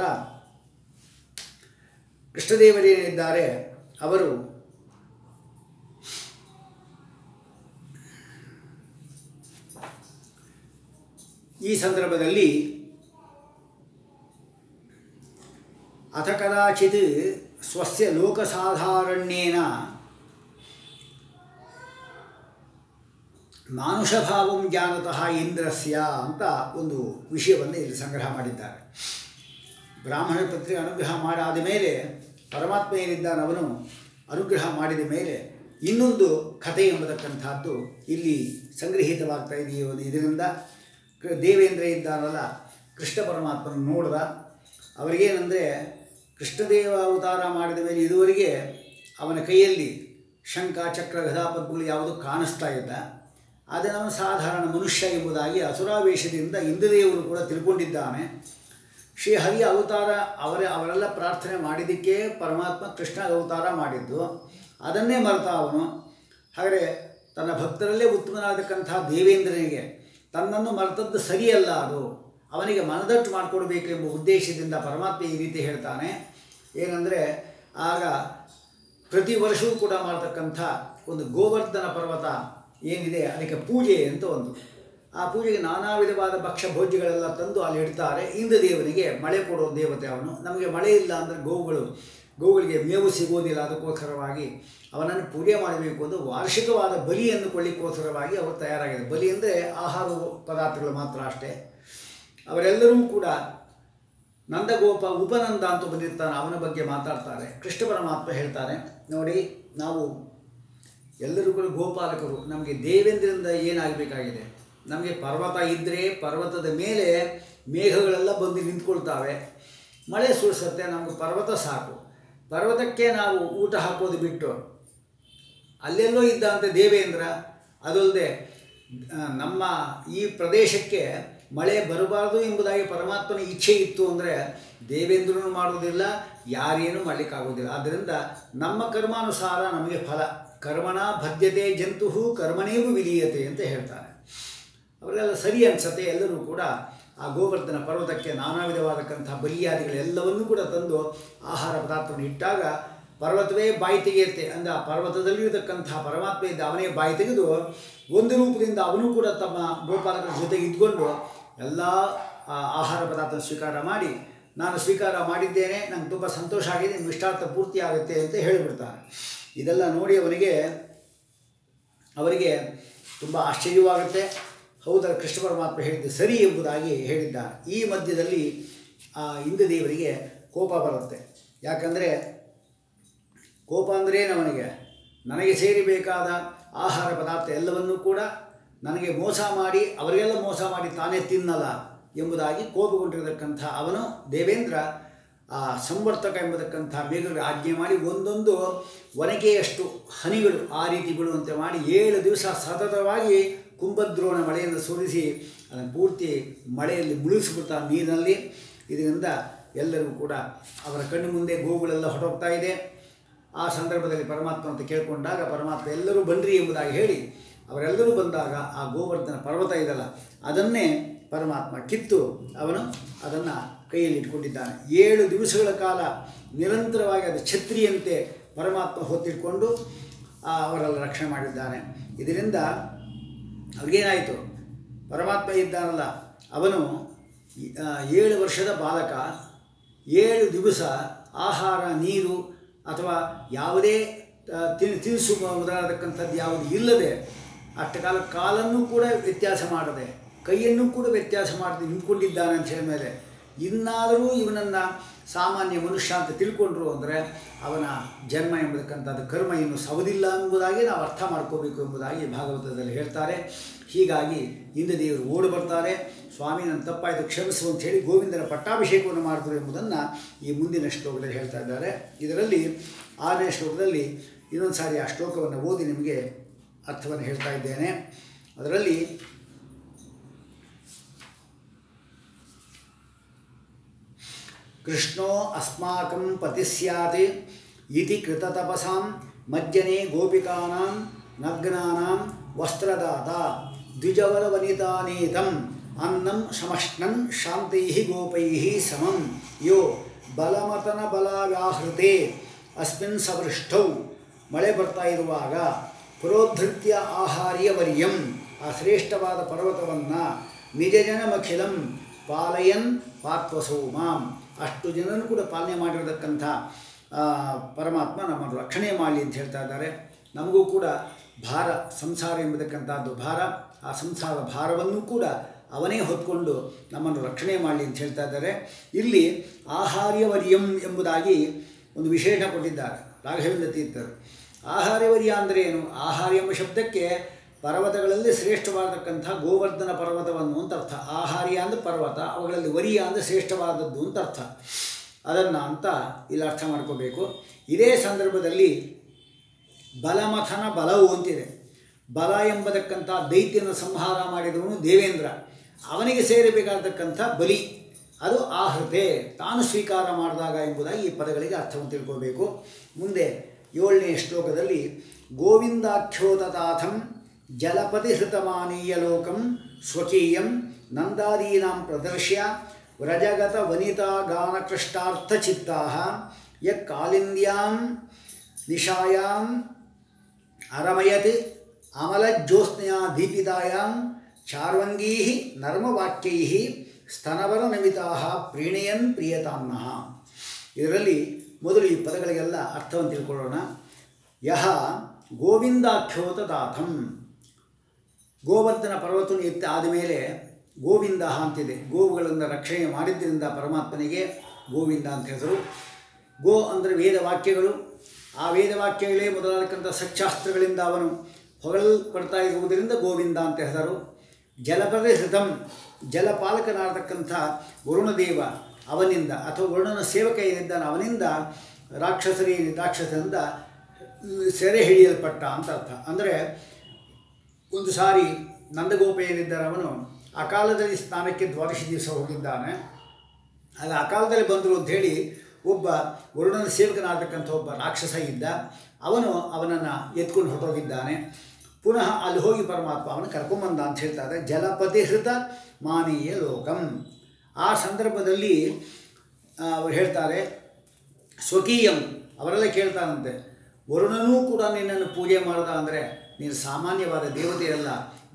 ಕೃಷ್ಣದೇವರೇನಿದ್ದಾರೆ ಅವರು ಈ ಸಂದರ್ಭದಲ್ಲಿ ಅಥ ಕದಾಚಿತ್ ಸ್ವಸ್ಯ ಲೋಕಸಾಧಾರಣ್ಯೇನ ಮಾನುಷಭಾವಂ ಜಾನತಃ ಇಂದ್ರಸ್ಯ ಅಂತ ಒಂದು ವಿಷಯವನ್ನು ಇಲ್ಲಿ ಸಂಗ್ರಹ ಮಾಡಿದ್ದಾರೆ ಬ್ರಾಹ್ಮಣ ಪತ್ರಿಕೆ ಅನುಗ್ರಹ ಮಾಡಾದ ಮೇಲೆ ಪರಮಾತ್ಮ ಏನಿದ್ದಾನೆ ಅವನು ಅನುಗ್ರಹ ಮಾಡಿದ ಮೇಲೆ ಇನ್ನೊಂದು ಕಥೆ ಎಂಬತಕ್ಕಂಥದ್ದು ಇಲ್ಲಿ ಸಂಗ್ರಹಿತವಾಗ್ತಾ ಇದೆಯೋ ಇದರಿಂದ ಕ- ದೇವೇಂದ್ರ ಇದ್ದಾನಲ್ಲ ಕೃಷ್ಣ ಪರಮಾತ್ಮನ ನೋಡ್ದ ಅವರಿಗೇನೆಂದರೆ ಕೃಷ್ಣದೇವ ಅವತಾರ ಮಾಡಿದ ಮೇಲೆ ಇದುವರೆಗೆ ಅವನ ಕೈಯಲ್ಲಿ ಶಂಖ ಚಕ್ರ ಗದಾ ಪದ್ಮಗಳು ಯಾವುದು ಕಾಣಿಸ್ತಾ ಇಲ್ಲ ಆದರೆ ಅವನು ಸಾಧಾರಣ ಮನುಷ್ಯ ಎಂಬುದಾಗಿ ಅಸುರಾವೇಶದಿಂದ ಇಂದ್ರದೇವರು ಕೂಡ ತಿಳ್ಕೊಂಡಿದ್ದಾನೆ ಶ್ರೀ ಹರಿ ಅವತಾರ ಅವರ ಅವರೆಲ್ಲ ಪ್ರಾರ್ಥನೆ ಮಾಡಿದ್ದಕ್ಕೆ ಪರಮಾತ್ಮ ಕೃಷ್ಣ ಅವತಾರ ಮಾಡಿದ್ದು ಅದನ್ನೇ ಮರೆತ ಅವನು ಹಾಗೆ ತನ್ನ ಭಕ್ತರಲ್ಲೇ ಉತ್ತಮನಾಗತಕ್ಕಂಥ ದೇವೇಂದ್ರನಿಗೆ ತನ್ನನ್ನು ಮರೆತದ್ದು ಸರಿಯಲ್ಲ ಅದು ಅವನಿಗೆ ಮನದಟ್ಟು ಮಾಡಿಕೊಡ್ಬೇಕು ಎಂಬ ಉದ್ದೇಶದಿಂದ ಪರಮಾತ್ಮ ಈ ರೀತಿ ಹೇಳ್ತಾನೆ ಏನಂದರೆ ಆಗ ಪ್ರತಿ ವರ್ಷವೂ ಕೂಡ ಮಾಡ್ತಕ್ಕಂಥ ಒಂದು ಗೋವರ್ಧನ ಪರ್ವತ ಏನಿದೆ ಅದಕ್ಕೆ ಪೂಜೆ ಅಂತ ಒಂದು ಆ ಪೂಜೆಗೆ ನಾನಾ ವಿಧವಾದ ಭಕ್ಷ್ಯ ಭೋಜ್ಯಗಳೆಲ್ಲ ತಂದು ಅಲ್ಲಿ ಇಡ್ತಾರೆ ಇಂದ್ರ ದೇವನಿಗೆ ಮಳೆ ಕೊಡೋ ದೇವತೆ ಅವನು ನಮಗೆ ಮಳೆ ಇಲ್ಲ ಅಂದರೆ ಗೋವುಗಳು ಗೋವುಗಳಿಗೆ ಮೇವು ಸಿಗೋದಿಲ್ಲ ಅದಕ್ಕೋಸ್ಕರವಾಗಿ ಅವನನ್ನು ಪೂಜೆ ಮಾಡಬೇಕು ಅಂತ ವಾರ್ಷಿಕವಾದ ಬಲಿಯನ್ನು ಕೊಳ್ಳಿಕ್ಕೋಸ್ಕರವಾಗಿ ಅವರು ತಯಾರಾಗಿದೆ ಬಲಿ ಅಂದರೆ ಆಹಾರ ಪದಾರ್ಥಗಳು ಮಾತ್ರ ಅಷ್ಟೇ ಅವರೆಲ್ಲರೂ ಕೂಡ ನಂದಗೋಪ ಉಪನಂದ ಅಂತ ಬಂದಿರ್ತಾನೆ ಅವನ ಬಗ್ಗೆ ಮಾತಾಡ್ತಾರೆ ಕೃಷ್ಣ ಪರಮಾತ್ಮ ಹೇಳ್ತಾನೆ ನೋಡಿ ನಾವು ಎಲ್ಲರೂ ಕೂಡ ಗೋಪಾಲಕರು ನಮಗೆ ದೇವೇಂದ್ರದಿಂದ ಏನಾಗಬೇಕಾಗಿದೆ ನಮಗೆ ಪರ್ವತ ಇದ್ದರೆ ಪರ್ವತದ ಮೇಲೆ ಮೇಘಗಳೆಲ್ಲ ಬಂದು ನಿಂತ್ಕೊಳ್ತಾವೆ ಮಳೆ ಸುರಿಸುತ್ತೆ ನಮಗೆ ಪರ್ವತ ಸಾಕು ಪರ್ವತಕ್ಕೆ ನಾವು ಊಟ ಹಾಕೋದು ಬಿಟ್ಟು ಅಲ್ಲೆಲ್ಲೋ ಇದ್ದಂತೆ ದೇವೇಂದ್ರ ಅದಲ್ಲದೆ ಆ, ನಮ್ಮ ಈ ಪ್ರದೇಶಕ್ಕೆ ಮಳೆ ಬರಬಾರದು ಎಂಬುದಾಗಿ ಪರಮಾತ್ಮನ ಇಚ್ಛೆ ಇತ್ತು ಅಂದರೆ ದೇವೇಂದ್ರನು ಮಾಡುವುದಿಲ್ಲ ಯಾರೇನೂ ಮಾಡಲಿಕ್ಕಾಗೋದಿಲ್ಲ ಆದ್ದರಿಂದ ನಮ್ಮ ಕರ್ಮಾನುಸಾರ ನಮಗೆ ಫಲ ಕರ್ಮಣ ಬದ್ಧತೆ ಜಂತು ಕರ್ಮಣೇವು ವಿಲೀಯತೆ ಅಂತ ಹೇಳ್ತಾರೆ ಅವರೆಲ್ಲ ಸರಿ ಅನಿಸತ್ತೆ ಎಲ್ಲರೂ ಕೂಡ ಆ ಗೋವರ್ಧನ ಪರ್ವತಕ್ಕೆ ನಾನಾ ವಿಧವಾದಕ್ಕಂಥ ಬಲಿಯಾದಿಗಳೆಲ್ಲವನ್ನೂ ಕೂಡ ತಂದು ಆಹಾರ ಪದಾರ್ಥವನ್ನು ಇಟ್ಟಾಗ ಪರ್ವತವೇ ಬಾಯಿ ತೆಗೆಯುತ್ತೆ ಅಂದರೆ ಆ ಪರ್ವತದಲ್ಲಿರತಕ್ಕಂಥ ಪರಮಾತ್ಮ ಇದ್ದ ಅವನೇ ಬಾಯಿ ತೆಗೆದು ಒಂದು ರೂಪದಿಂದ ಅವನು ಕೂಡ ತಮ್ಮ ಗೋಪಾಲಕರ ಜೊತೆಗೆ ಇದ್ಕೊಂಡು ಎಲ್ಲ ಆ ಆಹಾರ ಪದಾರ್ಥ ಸ್ವೀಕಾರ ಮಾಡಿ ನಾನು ಸ್ವೀಕಾರ ಮಾಡಿದ್ದೇನೆ ನಂಗೆ ತುಂಬ ಸಂತೋಷ ಆಗಿದೆ ನಿಮ್ಮ ಇಷ್ಟಾರ್ಥ ಪೂರ್ತಿ ಆಗುತ್ತೆ ಅಂತ ಹೇಳಿಬಿಡ್ತಾನೆ ಇದೆಲ್ಲ ನೋಡಿ ಅವನಿಗೆ ಅವರಿಗೆ ತುಂಬ ಆಶ್ಚರ್ಯವಾಗುತ್ತೆ ಹೌದರ ಕೃಷ್ಣ ಪರಮಾತ್ಮ ಹೇಳಿದ್ದು ಸರಿ ಎಂಬುದಾಗಿ ಹೇಳಿದ್ದಾನೆ ಈ ಮಧ್ಯದಲ್ಲಿ ಆ ಇಂದ್ರದೇವರಿಗೆ ಕೋಪ ಬರುತ್ತೆ ಯಾಕಂದರೆ ಕೋಪ ಅಂದರೆ ಅವನಿಗೆ ನನಗೆ ಸೇರಿಬೇಕಾದ ಆಹಾರ ಪದಾರ್ಥ ಎಲ್ಲವನ್ನೂ ಕೂಡ ನನಗೆ ಮೋಸ ಮಾಡಿ ಅವರಿಗೆಲ್ಲ ಮೋಸ ಮಾಡಿ ತಾನೇ ತಿನ್ನಲ್ಲ ಎಂಬುದಾಗಿ ಕೋಪಗೊಂಡಿರತಕ್ಕಂಥ ಅವನು ದೇವೇಂದ್ರ ಆ ಸಂವರ್ತಕ ಎಂಬತಕ್ಕಂಥ ಮೇಘಗಳು ಆಜ್ಞೆ ಮಾಡಿ ಒಂದೊಂದು ಒನಕೆಯಷ್ಟು ಹನಿಗಳು ಆ ರೀತಿ ಬೀಳುವಂತೆ ಮಾಡಿ ಏಳು ದಿವಸ ಸತತವಾಗಿ ಕುಂಭದ್ರೋಣ ಮಳೆಯನ್ನು ಸುರಿಸಿ ಅದನ್ನು ಪೂರ್ತಿ ಮಳೆಯಲ್ಲಿ ಮುಳುಗಿಸ್ಬಿಡ್ತಾನೆ ನೀರಿನಲ್ಲಿ ಇದರಿಂದ ಎಲ್ಲರಿಗೂ ಕೂಡ ಅವರ ಕಣ್ಣು ಮುಂದೆ ಗೋವುಗಳೆಲ್ಲ ಹೊರಟೋಗ್ತಾ ಇದೆ ಆ ಸಂದರ್ಭದಲ್ಲಿ ಪರಮಾತ್ಮ ಅಂತ ಕೇಳಿಕೊಂಡಾಗ ಪರಮಾತ್ಮ ಎಲ್ಲರೂ ಬನ್ರಿ ಎಂಬುದಾಗಿ ಹೇಳಿ ಅವರೆಲ್ಲರೂ ಬಂದಾಗ ಆ ಗೋವರ್ಧನ ಪರ್ವತ ಇದಲ್ಲ ಅದನ್ನೇ ಪರಮಾತ್ಮ ಕಿತ್ತು ಅವನು ಅದನ್ನು ಕೈಯಲ್ಲಿ ಇಟ್ಕೊಂಡಿದ್ದಾನೆ ಏಳು ದಿವಸಗಳ ಕಾಲ ನಿರಂತರವಾಗಿ ಅದು ಛತ್ರಿಯಂತೆ ಪರಮಾತ್ಮ ಹೊತ್ತಿಟ್ಕೊಂಡು ಆ, ಅವರೆಲ್ಲ ರಕ್ಷಣೆ ಮಾಡಿದ್ದಾನೆ ಇದರಿಂದ ಅವ್ರಿಗೇನಾಯಿತು ಪರಮಾತ್ಮ ಇದ್ದಾನಲ್ಲ ಅವನು ಈ- ಆ, ಏಳು ವರ್ಷದ ಬಾಲಕ ಏಳು ದಿವಸ ಆಹಾರ ನೀರು ಅಥವಾ ಯಾವುದೇ ಆ, ತಿ- ತಿನಿಸು ಮೊದಲಾದಕ್ಕಂಥದ್ದು ಯಾವುದು ಇಲ್ಲದೆ ಅಷ್ಟು ಕಾಲ ಕಾಲನ್ನು ಕೂಡ ವ್ಯತ್ಯಾಸ ಮಾಡದೆ ಕೈಯನ್ನು ಕೂಡ ವ್ಯತ್ಯಾಸ ಮಾಡದೆ ನಿಂತ್ಕೊಂಡಿದ್ದಾನೆ ಅಂತ ಹೇಳಿದ ಮೇಲೆ ಇನ್ನಾದರೂ ಇವನನ್ನು ಸಾಮಾನ್ಯ ಮನುಷ್ಯ ಅಂತ ತಿಳ್ಕೊಂಡ್ರು ಅಂದರೆ ಅವನ ಜನ್ಮ ಎಂಬತಕ್ಕಂಥದ್ದು ಕರ್ಮ ಇನ್ನು ಸವದಿಲ್ಲ ಎಂಬುದಾಗಿ ನಾವು ಅರ್ಥ ಮಾಡ್ಕೋಬೇಕು ಎಂಬುದಾಗಿ ಭಾಗವತದಲ್ಲಿ ಹೇಳ್ತಾರೆ ಹೀಗಾಗಿ ಇಂದ್ರದೇವರು ಓಡಿ ಬರ್ತಾರೆ ಸ್ವಾಮಿ ನನ್ನ ತಪ್ಪಾಯಿತು ಕ್ಷಮಿಸು ಅಂತ ಹೇಳಿ ಗೋವಿಂದನ ಪಟ್ಟಾಭಿಷೇಕವನ್ನು ಮಾಡಿದ್ರು ಎಂಬುದನ್ನು ಈ ಮುಂದಿನ ಶ್ಲೋಕದಲ್ಲಿ ಹೇಳ್ತಾ ಇದ್ದಾರೆ ಇದರಲ್ಲಿ ಆರನೇ ಶ್ಲೋಕದಲ್ಲಿ ಇನ್ನೊಂದು ಸಾರಿ ಆ ಶ್ಲೋಕವನ್ನು ಓದಿ ನಿಮಗೆ ಅರ್ಥವನ್ನು ಹೇಳ್ತಾ ಇದ್ದೇನೆ ಅದರಲ್ಲಿ ಕೃಷ್ಣೋ ಅಸ್ಮಾಕಂ ಪತಿ ಸ್ಯಾತ್ ಇತಿ ಕೃತತಪಸಾಂ ಮಜ್ಜನೆ ಗೋಪಿಕಾನಾಂ ನಗ್ನಾನಾಂ ವಸ್ತ್ರದಾತ ದ್ವಿಜವರವನಿತಾನೇತಂ ಅನ್ನಂ ಸಮಷ್ಣನ್ ಶಾಂತೈ ಗೋಪೈ ಸಮಂ ಯೋ ಬಲಮತನ ಬಲವ್ಯಾಹೃತೆ ಅಸ್ಮಿನ್ ಸವೃಷ್ಟೌ ಮಳೆ ಬರ್ತಾ ಇರುವಾಗ ಪುರೋಧೃತ್ಯ ಆಹಾರ್ಯ ವರ್ಯಂ ಆ ಶ್ರೇಷ್ಠವಾದ ಪರ್ವತವನ್ನು ನಿಜ ಜನಮಖಿಲಂ ಪಾಲಯನ್ ಪಾತ್ವಸೌ ಮಾಂ ಅಷ್ಟು ಜನನು ಕೂಡ ಪಾಲನೆ ಮಾಡಿರತಕ್ಕಂಥ ಆ, ಪರಮಾತ್ಮ ನಮ್ಮನ್ನು ರಕ್ಷಣೆ ಮಾಡಲಿ ಅಂತ ಹೇಳ್ತಾ ಇದ್ದಾರೆ ನಮಗೂ ಕೂಡ ಭಾರ ಸಂಸಾರ ಎಂಬತಕ್ಕಂಥದ್ದು ಭಾರ ಆ ಸಂಸಾರದ ಭಾರವನ್ನು ಕೂಡ ಅವನೇ ಹೊತ್ಕೊಂಡು ನಮ್ಮನ್ನು ರಕ್ಷಣೆ ಮಾಡಲಿ ಅಂತ ಹೇಳ್ತಾ ಇದ್ದಾರೆ ಇಲ್ಲಿ ಆಹಾರ್ಯವರ್ಯಂ ಎಂಬುದಾಗಿ ಒಂದು ವಿಶೇಷ ಕೊಟ್ಟಿದ್ದಾರೆ ರಾಘವೇಂದ್ರ ತೀರ್ಥರು ಆಹಾರ್ಯವರ್ಯ ಅಂದರೆ ಏನು ಆಹಾರ ಎಂಬ ಶಬ್ದಕ್ಕೆ ಪರ್ವತಗಳಲ್ಲಿ ಶ್ರೇಷ್ಠವಾದಕ್ಕಂಥ ಗೋವರ್ಧನ ಪರ್ವತವನ್ನು ಅಂತ ಅರ್ಥ ಆಹಾರ್ಯ ಅಂದರೆ ಪರ್ವತ ಅವುಗಳಲ್ಲಿ ವರಿಯ ಅಂದರೆ ಶ್ರೇಷ್ಠವಾದದ್ದು ಅಂತ ಅರ್ಥ ಅದನ್ನು ಅಂತ ಇಲ್ಲಿ ಅರ್ಥ ಮಾಡ್ಕೋಬೇಕು ಇದೇ ಸಂದರ್ಭದಲ್ಲಿ ಬಲಮಥನ ಬಲವು ಅಂತಿದೆ ಬಲ ಎಂಬತಕ್ಕಂಥ ದೈತ್ಯನ ಸಂಹಾರ ಮಾಡಿದವನು ದೇವೇಂದ್ರ ಅವನಿಗೆ ಸೇರಬೇಕಾಗತಕ್ಕಂಥ ಬಲಿ ಅದು ಆಹೃತೆ ತಾನು ಸ್ವೀಕಾರ ಮಾಡಿದಾಗ ಎಂಬುದಾಗಿ ಈ ಪದಗಳಿಗೆ ಅರ್ಥವನ್ನು ತಿಳ್ಕೋಬೇಕು ಮುಂದೆ ಏಳನೇ ಶ್ಲೋಕದಲ್ಲಿ ಗೋವಿಂದಾಖ್ಯೋತತಾಥಂ ಜಲಪತಿ ಹೃತಮಾನೀಯ ಲೋಕಂ ಸ್ವಕೀಯಂ ನಂದಾದೀನಾಂ ಪ್ರದರ್ಶ್ಯ ವ್ರಜಗತ ವನಿತಾ ಗಾನಕೃಷ್ಟಾರ್ಥಚಿತ್ತಾ ಯ ಕಾಲಿಂದ್ಯಾಂ ನಿಶಾಯಾಂ ಅರಮಯತ್ ಅಮಲಜ್ಯೋತ್ಸ್ನಯಾ ದೀಪಿತಾಯಾಂ ಚಾರ್ವಂಗೀ ನರ್ಮವಾಕ್ಯೈ ಸ್ತನವರನಮಿತಾ ಪ್ರೀಣಯನ್ ಪ್ರಿಯತಾಮ್ನಃ ಇದರಲ್ಲಿ ಮೊದಲು ಈ ಪದಗಳಿಗೆಲ್ಲ ಅರ್ಥವನ್ನು ತಿಳ್ಕೊಳ್ಳೋಣ ಯಹ ಗೋವಿಂದಾಖ್ಯೋತದಾಥಂ ಗೋವರ್ಧನ ಪರ್ವತನು ಎತ್ತಿ ಆದಮೇಲೆ ಗೋವಿಂದ ಅಂತಿದೆ ಗೋವುಗಳನ್ನು ರಕ್ಷಣೆ ಮಾಡಿದ್ದರಿಂದ ಪರಮಾತ್ಮನಿಗೆ ಗೋವಿಂದ ಅಂತ ಹೆಸರು ಗೋ ಅಂದರೆ ವೇದವಾಕ್ಯಗಳು ಆ ವೇದವಾಕ್ಯಗಳೇ ಮೊದಲಾದಕ್ಕಂಥ ಸಚ್ಚಾಸ್ತ್ರಗಳಿಂದ ಅವನು ಹೊಗಳಲ್ಪಡ್ತಾ ಇರುವುದರಿಂದ ಗೋವಿಂದ ಅಂತ ಹೆಸರು ಜಲಪದ ಹೃತಂ ಜಲಪಾಲಕನಾಗತಕ್ಕಂಥ ವರುಣದೇವ ಅವನಿಂದ ಅಥವಾ ವರುಣನ ಸೇವಕ ಏನಿದ್ದಾನೆ ಅವನಿಂದ ರಾಕ್ಷಸರಿ ರಾಕ್ಷಸರಿಂದ ಸೆರೆ ಹಿಡಿಯಲ್ಪಟ್ಟ ಅಂತ ಅರ್ಥ ಅಂದರೆ ಒಂದು ಸಾರಿ ನಂದಗೋಪ ಏನಿದ್ದಾರೆ ಅವನು ಅಕಾಲದಲ್ಲಿ ಸ್ನಾನಕ್ಕೆ ದ್ವಾದಶಿ ದಿವಸ ಹೋಗಿದ್ದಾನೆ ಆಗ ಅಕಾಲದಲ್ಲಿ ಬಂದರು ಅಂಥೇಳಿ ಒಬ್ಬ ವರುಣನ ಸೇವಕನಾಗತಕ್ಕಂಥ ಒಬ್ಬ ರಾಕ್ಷಸ ಇದ್ದ ಅವನು ಅವನನ್ನು ಎತ್ಕೊಂಡು ಹೊರಟೋಗಿದ್ದಾನೆ ಪುನಃ ಅಲ್ಲಿ ಹೋಗಿ ಪರಮಾತ್ಮ ಅವನು ಕರ್ಕೊಂಬಂದ ಅಂತ ಹೇಳ್ತಾರೆ ಜಲಪತಿಹೃತ ಮಾನೀಯ ಲೋಕಂ ಆ ಸಂದರ್ಭದಲ್ಲಿ ಆ, ಅವರು ಹೇಳ್ತಾರೆ ಸ್ವಕೀಯಂ ಅವರೆಲ್ಲ ಕೇಳ್ತಾನಂತೆ ವರುಣನೂ ಕೂಡ ನಿನ್ನನ್ನು ಪೂಜೆ ಮಾಡ್ದ ಅಂದರೆ ನೀನು ಸಾಮಾನ್ಯವಾದ ದೇವತೆಯಲ್ಲ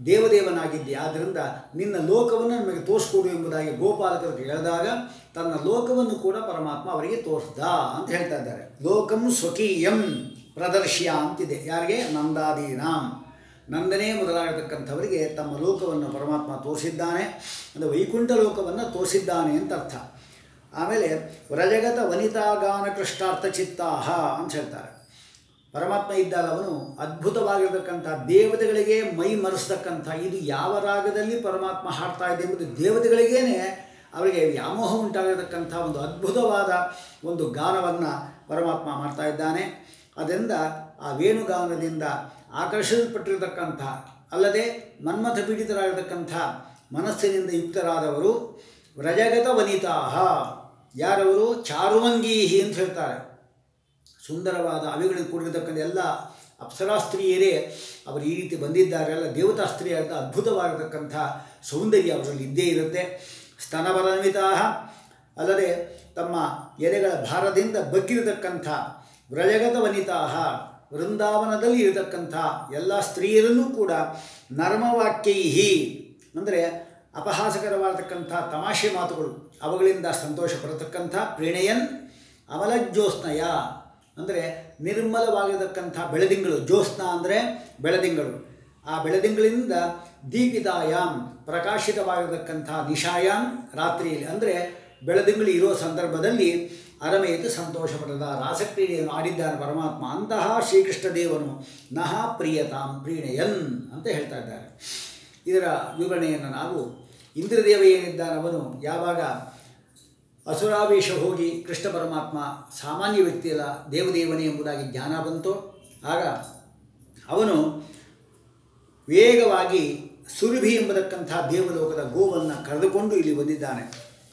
ದೇವದೇವನಾಗಿದ್ದೆ ಆದ್ದರಿಂದ ನಿನ್ನ ಲೋಕವನ್ನು ನಮಗೆ ತೋರಿಸ್ಕೊಡು ಎಂಬುದಾಗಿ ಗೋಪಾಲಕರು ಹೇಳಿದಾಗ ತನ್ನ ಲೋಕವನ್ನು ಕೂಡ ಪರಮಾತ್ಮ ಅವರಿಗೆ ತೋರಿಸ್ದ ಅಂತ ಹೇಳ್ತಾ ಇದ್ದಾರೆ ಲೋಕಂ ಸ್ವಕೀಯಂ ಪ್ರದರ್ಶ್ಯ ಅಂತಿದೆ ಯಾರಿಗೆ ನಂದಾದೀನಾಂ ನಂದನೇ ಮೊದಲಾಗತಕ್ಕಂಥವರಿಗೆ ತಮ್ಮ ಲೋಕವನ್ನು ಪರಮಾತ್ಮ ತೋರಿಸಿದ್ದಾನೆ ಅಂದರೆ ವೈಕುಂಠ ಲೋಕವನ್ನು ತೋರಿಸಿದ್ದಾನೆ ಅಂತ ಅರ್ಥ ಆಮೇಲೆ ವ್ರಜಗತ ವನಿತಾಗಾನ ಕೃಷ್ಣಾರ್ಥ ಚಿತ್ತಾಹ ಅಂತ ಹೇಳ್ತಾರೆ ಪರಮಾತ್ಮ ಇದ್ದಾಗ ಅವನು ಅದ್ಭುತವಾಗಿರತಕ್ಕಂಥ ದೇವತೆಗಳಿಗೆ ಮೈ ಮರೆಸ್ತಕ್ಕಂಥ ಇದು ಯಾವ ರಾಗದಲ್ಲಿ ಪರಮಾತ್ಮ ಹಾಡ್ತಾ ಇದೆ ಎಂಬುದು ದೇವತೆಗಳಿಗೇನೆ ಅವರಿಗೆ ವ್ಯಾಮೋಹ ಉಂಟಾಗಿರತಕ್ಕಂಥ ಒಂದು ಅದ್ಭುತವಾದ ಒಂದು ಗಾನವನ್ನು ಪರಮಾತ್ಮ ಮಾಡ್ತಾ ಇದ್ದಾನೆ ಅದರಿಂದ ಆ ವೇಣುಗಾನದಿಂದ ಆಕರ್ಷಿಸಲ್ಪಟ್ಟಿರತಕ್ಕಂಥ ಅಲ್ಲದೆ ಮನ್ಮಥ ಪೀಡಿತರಾಗಿರತಕ್ಕಂಥ ಮನಸ್ಸಿನಿಂದ ಯುಕ್ತರಾದವರು ವ್ರಜಗತ ವನಿತಾಹ ಯಾರವರು ಚಾರುವಂಗೀಹಿ ಅಂತ ಹೇಳ್ತಾರೆ ಸುಂದರವಾದ ಅವಿಗಳಿಂದ ಕೂಡಿರತಕ್ಕಂಥ ಎಲ್ಲ ಅಪ್ಸರಾ ಸ್ತ್ರೀಯರೇ ಅವರು ಈ ರೀತಿ ಬಂದಿದ್ದಾರೆ ಎಲ್ಲ ದೇವತಾ ಸ್ತ್ರೀಯಾದ ಅದ್ಭುತವಾಗಿರತಕ್ಕಂಥ ಸೌಂದರ್ಯ ಅವರಲ್ಲಿ ಇದ್ದೇ ಇರುತ್ತೆ ಸ್ತನವರಮಿತಾ ಅಲ್ಲದೆ ತಮ್ಮ ಎದೆಗಳ ಭಾರದಿಂದ ಬಗ್ಗಿರತಕ್ಕಂಥ ವ್ರಜಗತ ವನಿತಾ ವೃಂದಾವನದಲ್ಲಿ ಇರತಕ್ಕಂಥ ಎಲ್ಲ ಸ್ತ್ರೀಯರನ್ನೂ ಕೂಡ ನರ್ಮವಾಕ್ಯೈಹಿ ಅಂದರೆ ಅಪಹಾಸಕರವಾಗತಕ್ಕಂಥ ತಮಾಷೆ ಮಾತುಗಳು ಅವುಗಳಿಂದ ಸಂತೋಷ ಪಡತಕ್ಕಂಥ ಪ್ರಣಯನ್ ಅಮಲಜ್ಯೋತ್ಸ್ನಯ ಅಂದರೆ ನಿರ್ಮಲವಾಗಿರತಕ್ಕಂಥ ಬೆಳದಿಂಗಳು ಜ್ಯೋತ್ಸ್ನ ಅಂದರೆ ಬೆಳದಿಂಗಳು ಆ ಬೆಳದಿಂಗಳಿಂದ ದೀಪಿತಾಯಾಮ್ ಪ್ರಕಾಶಿತವಾಗಿರತಕ್ಕಂಥ ನಿಶಾಯಾಮ್ ರಾತ್ರಿಯಲ್ಲಿ ಅಂದರೆ ಬೆಳದಿಂಗಳು ಇರೋ ಸಂದರ್ಭದಲ್ಲಿ ಅರಮೇತು ಸಂತೋಷ ಪಡೆದ ರಾಸಕ್ರೀಡೆಯನ್ನು ಆಡಿದ್ದಾನೆ ಪರಮಾತ್ಮ ಅಂತಹ ಶ್ರೀಕೃಷ್ಣ ದೇವನು ನಹ ಪ್ರಿಯತಾಂ ಪ್ರೀಣಯನ್ ಅಂತ ಹೇಳ್ತಾ ಇದ್ದಾರೆ ಇದರ ವಿವರಣೆಯನ್ನು ನಾವು ಇಂದ್ರದೇವ ಏನಿದ್ದಾನೆ ಅವನು ಯಾವಾಗ ಅಸುರಾವೇಶ ಹೋಗಿ ಕೃಷ್ಣ ಪರಮಾತ್ಮ ಸಾಮಾನ್ಯ ವ್ಯಕ್ತಿಯಲ್ಲ ದೇವದೇವನೇ ಎಂಬುದಾಗಿ ಜ್ಞಾನ ಬಂತು ಆಗ ಅವನು ವೇಗವಾಗಿ ಸುರಭಿ ಎಂಬತಕ್ಕಂಥ ದೇವಲೋಕದ ಗೋವನ್ನು ಕರೆದುಕೊಂಡು ಇಲ್ಲಿ ಬಂದಿದ್ದಾನೆ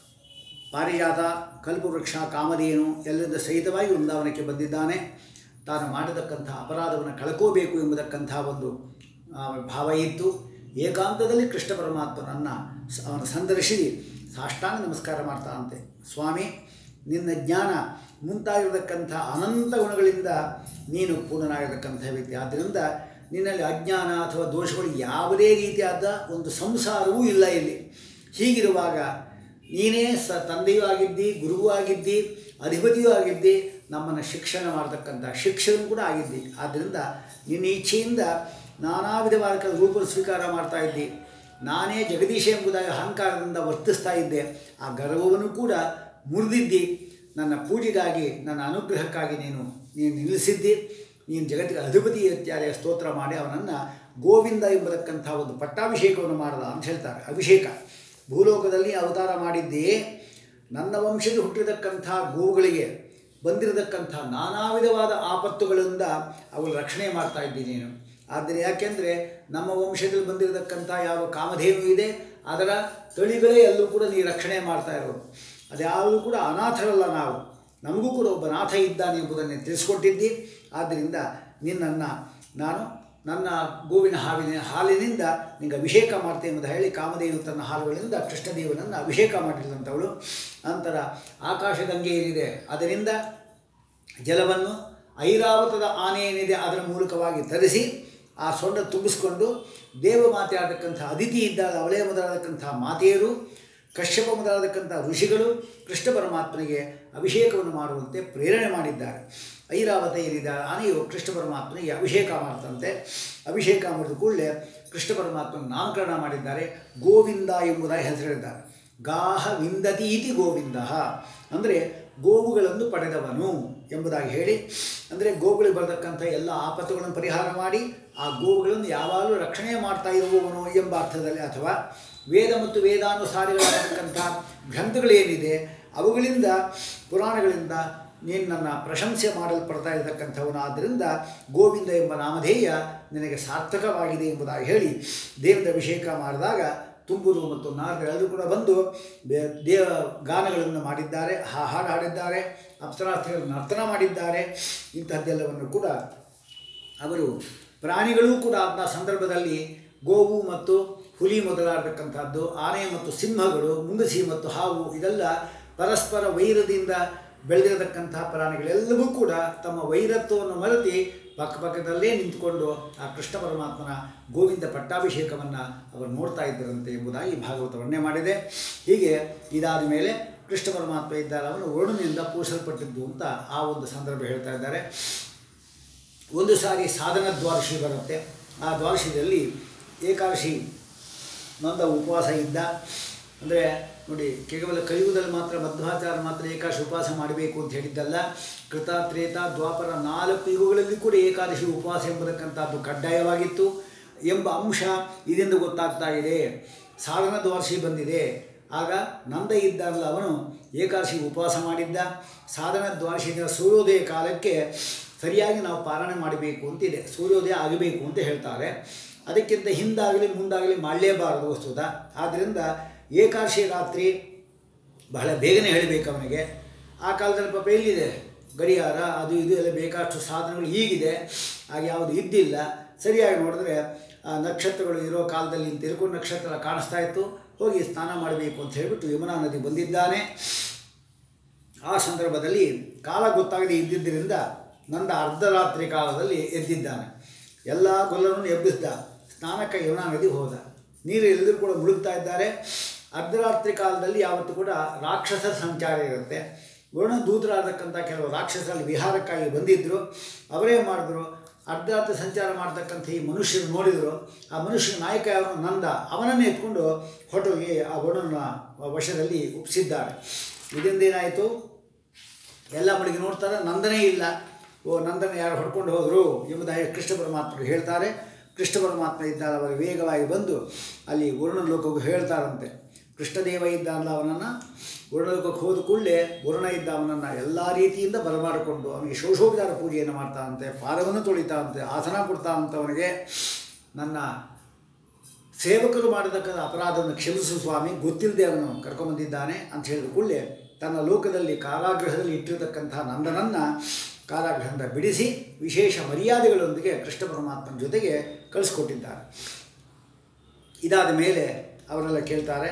ಪಾರಿಜಾತ ಕಲ್ಪವೃಕ್ಷ ಕಾಮಧೇನು ಎಲ್ಲದ ಸಹಿತವಾಗಿ ವೃಂದಾವನಕ್ಕೆ ಬಂದಿದ್ದಾನೆ ತಾನು ಮಾಡತಕ್ಕಂಥ ಅಪರಾಧವನ್ನು ಕಳ್ಕೋಬೇಕು ಎಂಬತಕ್ಕಂಥ ಒಂದು ಆ, ಭಾವ ಇತ್ತು ಏಕಾಂತದಲ್ಲಿ ಕೃಷ್ಣ ಪರಮಾತ್ಮನನ್ನು ಸ- ಅವನು ಸಂದರ್ಶಿ ಸಾಷ್ಟಾಂಗ ನಮಸ್ಕಾರ ಮಾಡ್ತಾನಂತೆ ಸ್ವಾಮಿ ನಿನ್ನ ಜ್ಞಾನ ಮುಂತಾಗಿರತಕ್ಕಂಥ ಅನಂತ ಗುಣಗಳಿಂದ ನೀನು ಪೂರ್ಣನಾಗಿರತಕ್ಕಂಥ ವ್ಯಕ್ತಿ ಆದ್ದರಿಂದ ನಿನ್ನಲ್ಲಿ ಅಜ್ಞಾನ ಅಥವಾ ದೋಷಗಳು ಯಾವುದೇ ರೀತಿಯಾದ ಒಂದು ಸಂಸಾರವೂ ಇಲ್ಲ ಇಲ್ಲಿ ಹೀಗಿರುವಾಗ ನೀನೇ ಸ ತಂದೆಯೂ ಆಗಿದ್ದಿ ಗುರುವೂ ಆಗಿದ್ದಿ ಅಧಿಪತಿಯೂ ಆಗಿದ್ದಿ ನಮ್ಮನ್ನು ಶಿಕ್ಷಣ ಮಾಡತಕ್ಕಂಥ ಶಿಕ್ಷಕನು ಕೂಡ ಆಗಿದ್ದಿ ಆದ್ದರಿಂದ ನಿನ್ನ ಇಚ್ಛೆಯಿಂದ ನಾನಾ ವಿಧವಾದ ರೂಪ ಸ್ವೀಕಾರ ಮಾಡ್ತಾ ಇದ್ದಿ ನಾನೇ ಜಗದೀಶ ಎಂಬುದಾಗಿ ಅಹಂಕಾರದಿಂದ ವರ್ತಿಸ್ತಾ ಇದ್ದೆ ಆ ಗರ್ವವನ್ನು ಕೂಡ ಮುರಿದಿದ್ದಿ ನನ್ನ ಪೂಜೆಗಾಗಿ ನನ್ನ ಅನುಗ್ರಹಕ್ಕಾಗಿ ನೀನು ನೀನು ನಿಲ್ಲಿಸಿದ್ದಿ ನೀನು ಜಗತ್ತಿಗೆ ಅಧಿಪತಿ ಇತ್ಯಾದಿ ಸ್ತೋತ್ರ ಮಾಡಿ ಅವನನ್ನು ಗೋವಿಂದ ಎಂಬತಕ್ಕಂಥ ಒಂದು ಪಟ್ಟಾಭಿಷೇಕವನ್ನು ಮಾಡದ ಅಂತ ಹೇಳ್ತಾರೆ ಅಭಿಷೇಕ ಭೂಲೋಕದಲ್ಲಿ ಅವತಾರ ಮಾಡಿದ್ದೇ ನನ್ನ ವಂಶದಲ್ಲಿ ಹುಟ್ಟಿರತಕ್ಕಂಥ ಗೋವುಗಳಿಗೆ ಬಂದಿರತಕ್ಕಂಥ ನಾನಾ ವಿಧವಾದ ಆಪತ್ತುಗಳಿಂದ ಅವುಗಳ ರಕ್ಷಣೆ ಮಾಡ್ತಾ ಇದ್ದೀನಿ ನೀನು ಆದರೆ ಯಾಕೆಂದರೆ ನಮ್ಮ ವಂಶದಲ್ಲಿ ಬಂದಿರತಕ್ಕಂಥ ಯಾವ ಕಾಮಧೇನು ಇದೆ ಅದರ ತಳಿಗಳೇ ಎಲ್ಲೂ ಕೂಡ ನೀ ರಕ್ಷಣೆ ಮಾಡ್ತಾ ಇರೋದು ಅದ್ಯಾವುದೂ ಕೂಡ ಅನಾಥರಲ್ಲ ನಾವು ನಮಗೂ ಕೂಡ ಒಬ್ಬ ನಾಥ ಇದ್ದಾನೆ ಎಂಬುದನ್ನು ತಿಳಿಸ್ಕೊಟ್ಟಿದ್ದಿ ಆದ್ದರಿಂದ ನಿನ್ನನ್ನು ನಾನು ನನ್ನ ಗೋವಿನ ಹಾವಿನ ಹಾಲಿನಿಂದ ನಿಂಗೆ ಅಭಿಷೇಕ ಮಾಡ್ತೇನೆ ಎಂದು ಹೇಳಿ ಕಾಮಧೇನು ತನ್ನ ಹಾಲುಗಳಿಂದ ಕೃಷ್ಣದೇವನನ್ನು ಅಭಿಷೇಕ ಮಾಡಿದಂಥವಳು ನಂತರ ಆಕಾಶಗಂಗೆ ಏನಿದೆ ಅದರಿಂದ ಜಲವನ್ನು ಐರಾವತದ ಆನೆ ಏನಿದೆ ಅದರ ಮೂಲಕವಾಗಿ ತರಿಸಿ ಆ ಸೊಂಡ ತುಂಬಿಸ್ಕೊಂಡು ದೇವ ಮಾತೆ ಆಡತಕ್ಕಂಥ ಅದಿತಿ ಇದ್ದಾಗ ಅವಳೇ ಮೊದಲಾದಕ್ಕಂಥ ಮಾತೆಯರು ಕಶ್ಯಪ ಮೊದಲಾದಕ್ಕಂಥ ಋಷಿಗಳು ಕೃಷ್ಣ ಪರಮಾತ್ಮನಿಗೆ ಅಭಿಷೇಕವನ್ನು ಮಾಡುವಂತೆ ಪ್ರೇರಣೆ ಮಾಡಿದ್ದಾರೆ ಐರಾವತ ಏನಿದೆ ಆ ಆನೆಯು ಕೃಷ್ಣ ಪರಮಾತ್ಮನಿಗೆ ಅಭಿಷೇಕ ಮಾಡ್ತಂತೆ ಅಭಿಷೇಕ ಮಾಡಿದ ಕೂಡಲೇ ಕೃಷ್ಣ ಪರಮಾತ್ಮನ ನಾಮಕರಣ ಮಾಡಿದ್ದಾರೆ ಗೋವಿಂದ ಎಂಬುದಾಗಿ ಹೆಸರಿದ್ದಾರೆ ಗಾಹ ವಿಂದತಿ ಇತಿ ಗೋವಿಂದ ಅಂದರೆ ಗೋವುಗಳನ್ನು ಪಡೆದವನು ಎಂಬುದಾಗಿ ಹೇಳಿ ಅಂದರೆ ಗೋವುಗಳಿಗೆ ಬರತಕ್ಕಂಥ ಎಲ್ಲ ಆಪತ್ತುಗಳನ್ನು ಪರಿಹಾರ ಮಾಡಿ ಆ ಗೋವುಗಳನ್ನು ಯಾವಾಗಲೂ ರಕ್ಷಣೆ ಮಾಡ್ತಾ ಇರುವವನು ಎಂಬ ಅರ್ಥದಲ್ಲಿ ಅಥವಾ ವೇದ ಮತ್ತು ವೇದಾನುಸಾರಿಗಳಾಗತಕ್ಕಂಥ ಗ್ರಂಥಗಳೇನಿದೆ ಅವುಗಳಿಂದ ಪುರಾಣಗಳಿಂದ ನೀನು ನನ್ನ ಪ್ರಶಂಸೆ ಮಾಡಲ್ಪಡ್ತಾ ಇರತಕ್ಕಂಥವನು ಆದ್ದರಿಂದ ಗೋವಿಂದ ಎಂಬ ನಾಮಧೇಯ ನಿನಗೆ ಸಾರ್ಥಕವಾಗಿದೆ ಎಂಬುದಾಗಿ ಹೇಳಿ ದೇವರ ಅಭಿಷೇಕ ಮಾಡಿದಾಗ ತುಂಬೂರು ಮತ್ತು ನಾರಗಳೆಲ್ಲರೂ ಕೂಡ ಬಂದು ಬೇ- ದೇವ ಗಾನಗಳನ್ನು ಮಾಡಿದ್ದಾರೆ ಹಾ ಹಾಡು ಹಾಡಿದ್ದಾರೆ ಅಪ್ಸರಾಸ್ತ್ರಿಗಳು ನರ್ತನ ಮಾಡಿದ್ದಾರೆ ಇಂತಹದ್ದೆಲ್ಲವನ್ನು ಕೂಡ ಅವರು ಪ್ರಾಣಿಗಳೂ ಕೂಡ ಅದನ್ನ ಸಂದರ್ಭದಲ್ಲಿ ಗೋವು ಮತ್ತು ಹುಲಿ ಮೊದಲಾಗತಕ್ಕಂಥದ್ದು ಆನೆ ಮತ್ತು ಸಿಂಹಗಳು ಮುಂಗಸಿ ಮತ್ತು ಹಾವು ಇದೆಲ್ಲ ಪರಸ್ಪರ ವೈರದಿಂದ ಬೆಳೆದಿರತಕ್ಕಂತಹ ಪ್ರಾಣಿಗಳೆಲ್ಲವೂ ಕೂಡ ತಮ್ಮ ವೈರತ್ವವನ್ನು ಮರೆತಿ ಪಕ್ಕಪಕ್ಕದಲ್ಲೇ ನಿಂತುಕೊಂಡು ಆ ಕೃಷ್ಣ ಪರಮಾತ್ಮನ ಗೋವಿಂದ ಪಟ್ಟಾಭಿಷೇಕವನ್ನು ಅವರು ನೋಡ್ತಾ ಇದ್ದರಂತೆ ಎಂಬುದಾಗಿ ಭಾಗವತ ವರ್ಣನೆ ಮಾಡಿದೆ ಹೀಗೆ ಇದಾದ ಮೇಲೆ ಕೃಷ್ಣ ಪರಮಾತ್ಮ ಇದ್ದಾರೆ ಅವನು ವರುಣನಿಂದ ಪೂಜಿಸಲ್ಪಟ್ಟಿದ್ದು ಅಂತ ಆ ಒಂದು ಸಂದರ್ಭ ಹೇಳ್ತಾ ಇದ್ದಾರೆ ಒಂದು ಸಾರಿ ಸಾಧನ ದ್ವಾದಶಿ ಬರುತ್ತೆ ಆ ದ್ವಾದಶಿಯಲ್ಲಿ ಏಕಾದಶಿ ನೊಂದ ಉಪವಾಸ ಇದ್ದ ಅಂದರೆ ನೋಡಿ ಕೇವಲ ಕಲಿಯುಗದಲ್ಲಿ ಮಾತ್ರ ಮಧ್ವಾಚಾರ ಮಾತ್ರ ಏಕಾದಶಿ ಉಪವಾಸ ಮಾಡಬೇಕು ಅಂತ ಹೇಳಿದ್ದಲ್ಲ ಕೃತ ತ್ರೇತ ದ್ವಾಪರ ನಾಲ್ಕು ಯುಗಗಳಲ್ಲಿ ಕೂಡ ಏಕಾದಶಿ ಉಪವಾಸ ಎಂಬತಕ್ಕಂಥದ್ದು ಕಡ್ಡಾಯವಾಗಿತ್ತು ಎಂಬ ಅಂಶ ಇದರಿಂದ ಗೊತ್ತಾಗ್ತಾ ಇದೆ ಸಾಧನ ದ್ವಾದಶಿ ಬಂದಿದೆ ಆಗ ನಂದ ಇದ್ದಾನಲ್ಲ ಅವನು ಏಕಾದಶಿ ಉಪವಾಸ ಮಾಡಿದ್ದ ಸಾಧನ ದ್ವಾದಶಿ ದಿನ ಸೂರ್ಯೋದಯ ಕಾಲಕ್ಕೆ ಸರಿಯಾಗಿ ನಾವು ಪಾಲನೆ ಮಾಡಬೇಕು ಅಂತಿದೆ ಸೂರ್ಯೋದಯ ಆಗಬೇಕು ಅಂತ ಹೇಳ್ತಾರೆ ಅದಕ್ಕಿಂತ ಹಿಂದಾಗಲಿ ಮುಂದಾಗಲಿ ಮಾಡಲೇಬಾರದು ವಸ್ತುತ ಆದ್ದರಿಂದ ಏಕಾದಶಿ ರಾತ್ರಿ ಬಹಳ ಬೇಗನೆ ಹೇಳಬೇಕು ಅವನಿಗೆ ಆ ಕಾಲದಲ್ಲಿ ಪಾಪ ಎಲ್ಲಿದೆ ಗಡಿಯಾರ ಅದು ಇದು ಎಲ್ಲ ಬೇಕಾದಷ್ಟು ಸಾಧನಗಳು ಈಗಿದೆ ಆಗ ಯಾವುದು ಇದ್ದಿಲ್ಲ ಸರಿಯಾಗಿ ನೋಡಿದ್ರೆ ಆ ನಕ್ಷತ್ರಗಳು ಇರೋ ಕಾಲದಲ್ಲಿ ತಿರುಕು ನಕ್ಷತ್ರ ಕಾಣಿಸ್ತಾ ಇತ್ತು ಹೋಗಿ ಸ್ನಾನ ಮಾಡಬೇಕು ಅಂತ ಹೇಳಿಬಿಟ್ಟು ಯಮುನಾ ನದಿ ಬಂದಿದ್ದಾನೆ ಆ ಸಂದರ್ಭದಲ್ಲಿ ಕಾಲ ಗೊತ್ತಾಗದೆ ಇದ್ದಿದ್ದರಿಂದ ನಂದ ಅರ್ಧರಾತ್ರಿ ಕಾಲದಲ್ಲಿ ಎದ್ದಿದ್ದಾನೆ ಎಲ್ಲ ಗೊಲ್ಲರನ್ನು ಎಬ್ಬಿಸಿದ ಸ್ನಾನಕ್ಕೆ ಯಮುನಾ ನದಿ ಹೋದ ನೀರು ಎಲ್ಲರೂ ಕೂಡ ಮುಳುಗ್ತಾ ಇದ್ದಾರೆ ಅರ್ಧರಾತ್ರಿ ಕಾಲದಲ್ಲಿ ಯಾವತ್ತೂ ಕೂಡ ರಾಕ್ಷಸರ ಸಂಚಾರ ಇರುತ್ತೆ ವರುಣ ದೂತರಾಗತಕ್ಕಂಥ ಕೆಲವು ರಾಕ್ಷಸರಲ್ಲಿ ವಿಹಾರಕ್ಕಾಗಿ ಬಂದಿದ್ದರು ಅವರೇ ಮಾಡಿದ್ರು ಅರ್ಧರಾತ್ರಿ ಸಂಚಾರ ಮಾಡ್ತಕ್ಕಂಥ ಈ ಮನುಷ್ಯರು ನೋಡಿದರು ಆ ಮನುಷ್ಯನ ನಾಯಕ ಯಾರು ನಂದ ಅವನನ್ನೇ ಎತ್ಕೊಂಡು ಹೊರಟೋಗಿ ಆ ವರುಣನ ವಶದಲ್ಲಿ ಉಪ್ಪಿಸಿದ್ದಾರೆ ಇದರಿಂದ ಏನಾಯಿತು ಎಲ್ಲ ಮಳಿಗೆ ನೋಡ್ತಾರೆ ನಂದನೇ ಇಲ್ಲ ಓ ನಂದನ ಯಾರು ಹೊಡ್ಕೊಂಡು ಹೋದರು ಎಂಬುದಾಗಿ ಕೃಷ್ಣ ಪರಮಾತ್ಮರು ಹೇಳ್ತಾರೆ ಕೃಷ್ಣ ಪರಮಾತ್ಮ ಇದ್ದಾರೆ ಅವರು ವೇಗವಾಗಿ ಬಂದು ಅಲ್ಲಿ ವರುಣ ಲೋಕಕ್ಕೆ ಹೇಳ್ತಾರಂತೆ ಕೃಷ್ಣದೇವ ಇದ್ದಾನಲ್ಲ ಅವನನ್ನು ವರುಣ ಲೋಕಕ್ಕೆ ಹೋದ ಕೂಡಲೇ ವರುಣ ಇದ್ದ ಅವನನ್ನು ಎಲ್ಲ ರೀತಿಯಿಂದ ಬರಮಾಡಿಕೊಂಡು ಅವನಿಗೆ ಶೋಷೋಪಚಾರ ಪೂಜೆಯನ್ನು ಮಾಡ್ತಾನಂತೆ ಪಾದವನ್ನು ತೊಳಿತಾನಂತೆ ಆಸನ ಕೊಡ್ತಾನಂತೆ ಅವನಿಗೆ ನನ್ನ ಸೇವಕರು ಮಾಡತಕ್ಕಂಥ ಅಪರಾಧವನ್ನು ಕ್ಷಮಿಸು ಸ್ವಾಮಿ ಗೊತ್ತಿಲ್ಲದೆ ಅವನು ಕರ್ಕೊಂಬಂದಿದ್ದಾನೆ ಅಂತ ಹೇಳಿದ ಕೂಡಲೇ ತನ್ನ ಲೋಕದಲ್ಲಿ ಕಾರಾಗೃಹದಲ್ಲಿ ಇಟ್ಟಿರತಕ್ಕಂಥ ನಂದನನ್ನು ಕಾರಾಗೃಹದಿಂದ ಬಿಡಿಸಿ ವಿಶೇಷ ಮರ್ಯಾದೆಗಳೊಂದಿಗೆ ಕೃಷ್ಣ ಪರಮಾತ್ಮನ ಜೊತೆಗೆ ಕಳಿಸ್ಕೊಟ್ಟಿದ್ದಾರೆ ಇದಾದ ಮೇಲೆ ಅವರೆಲ್ಲ ಕೇಳ್ತಾರೆ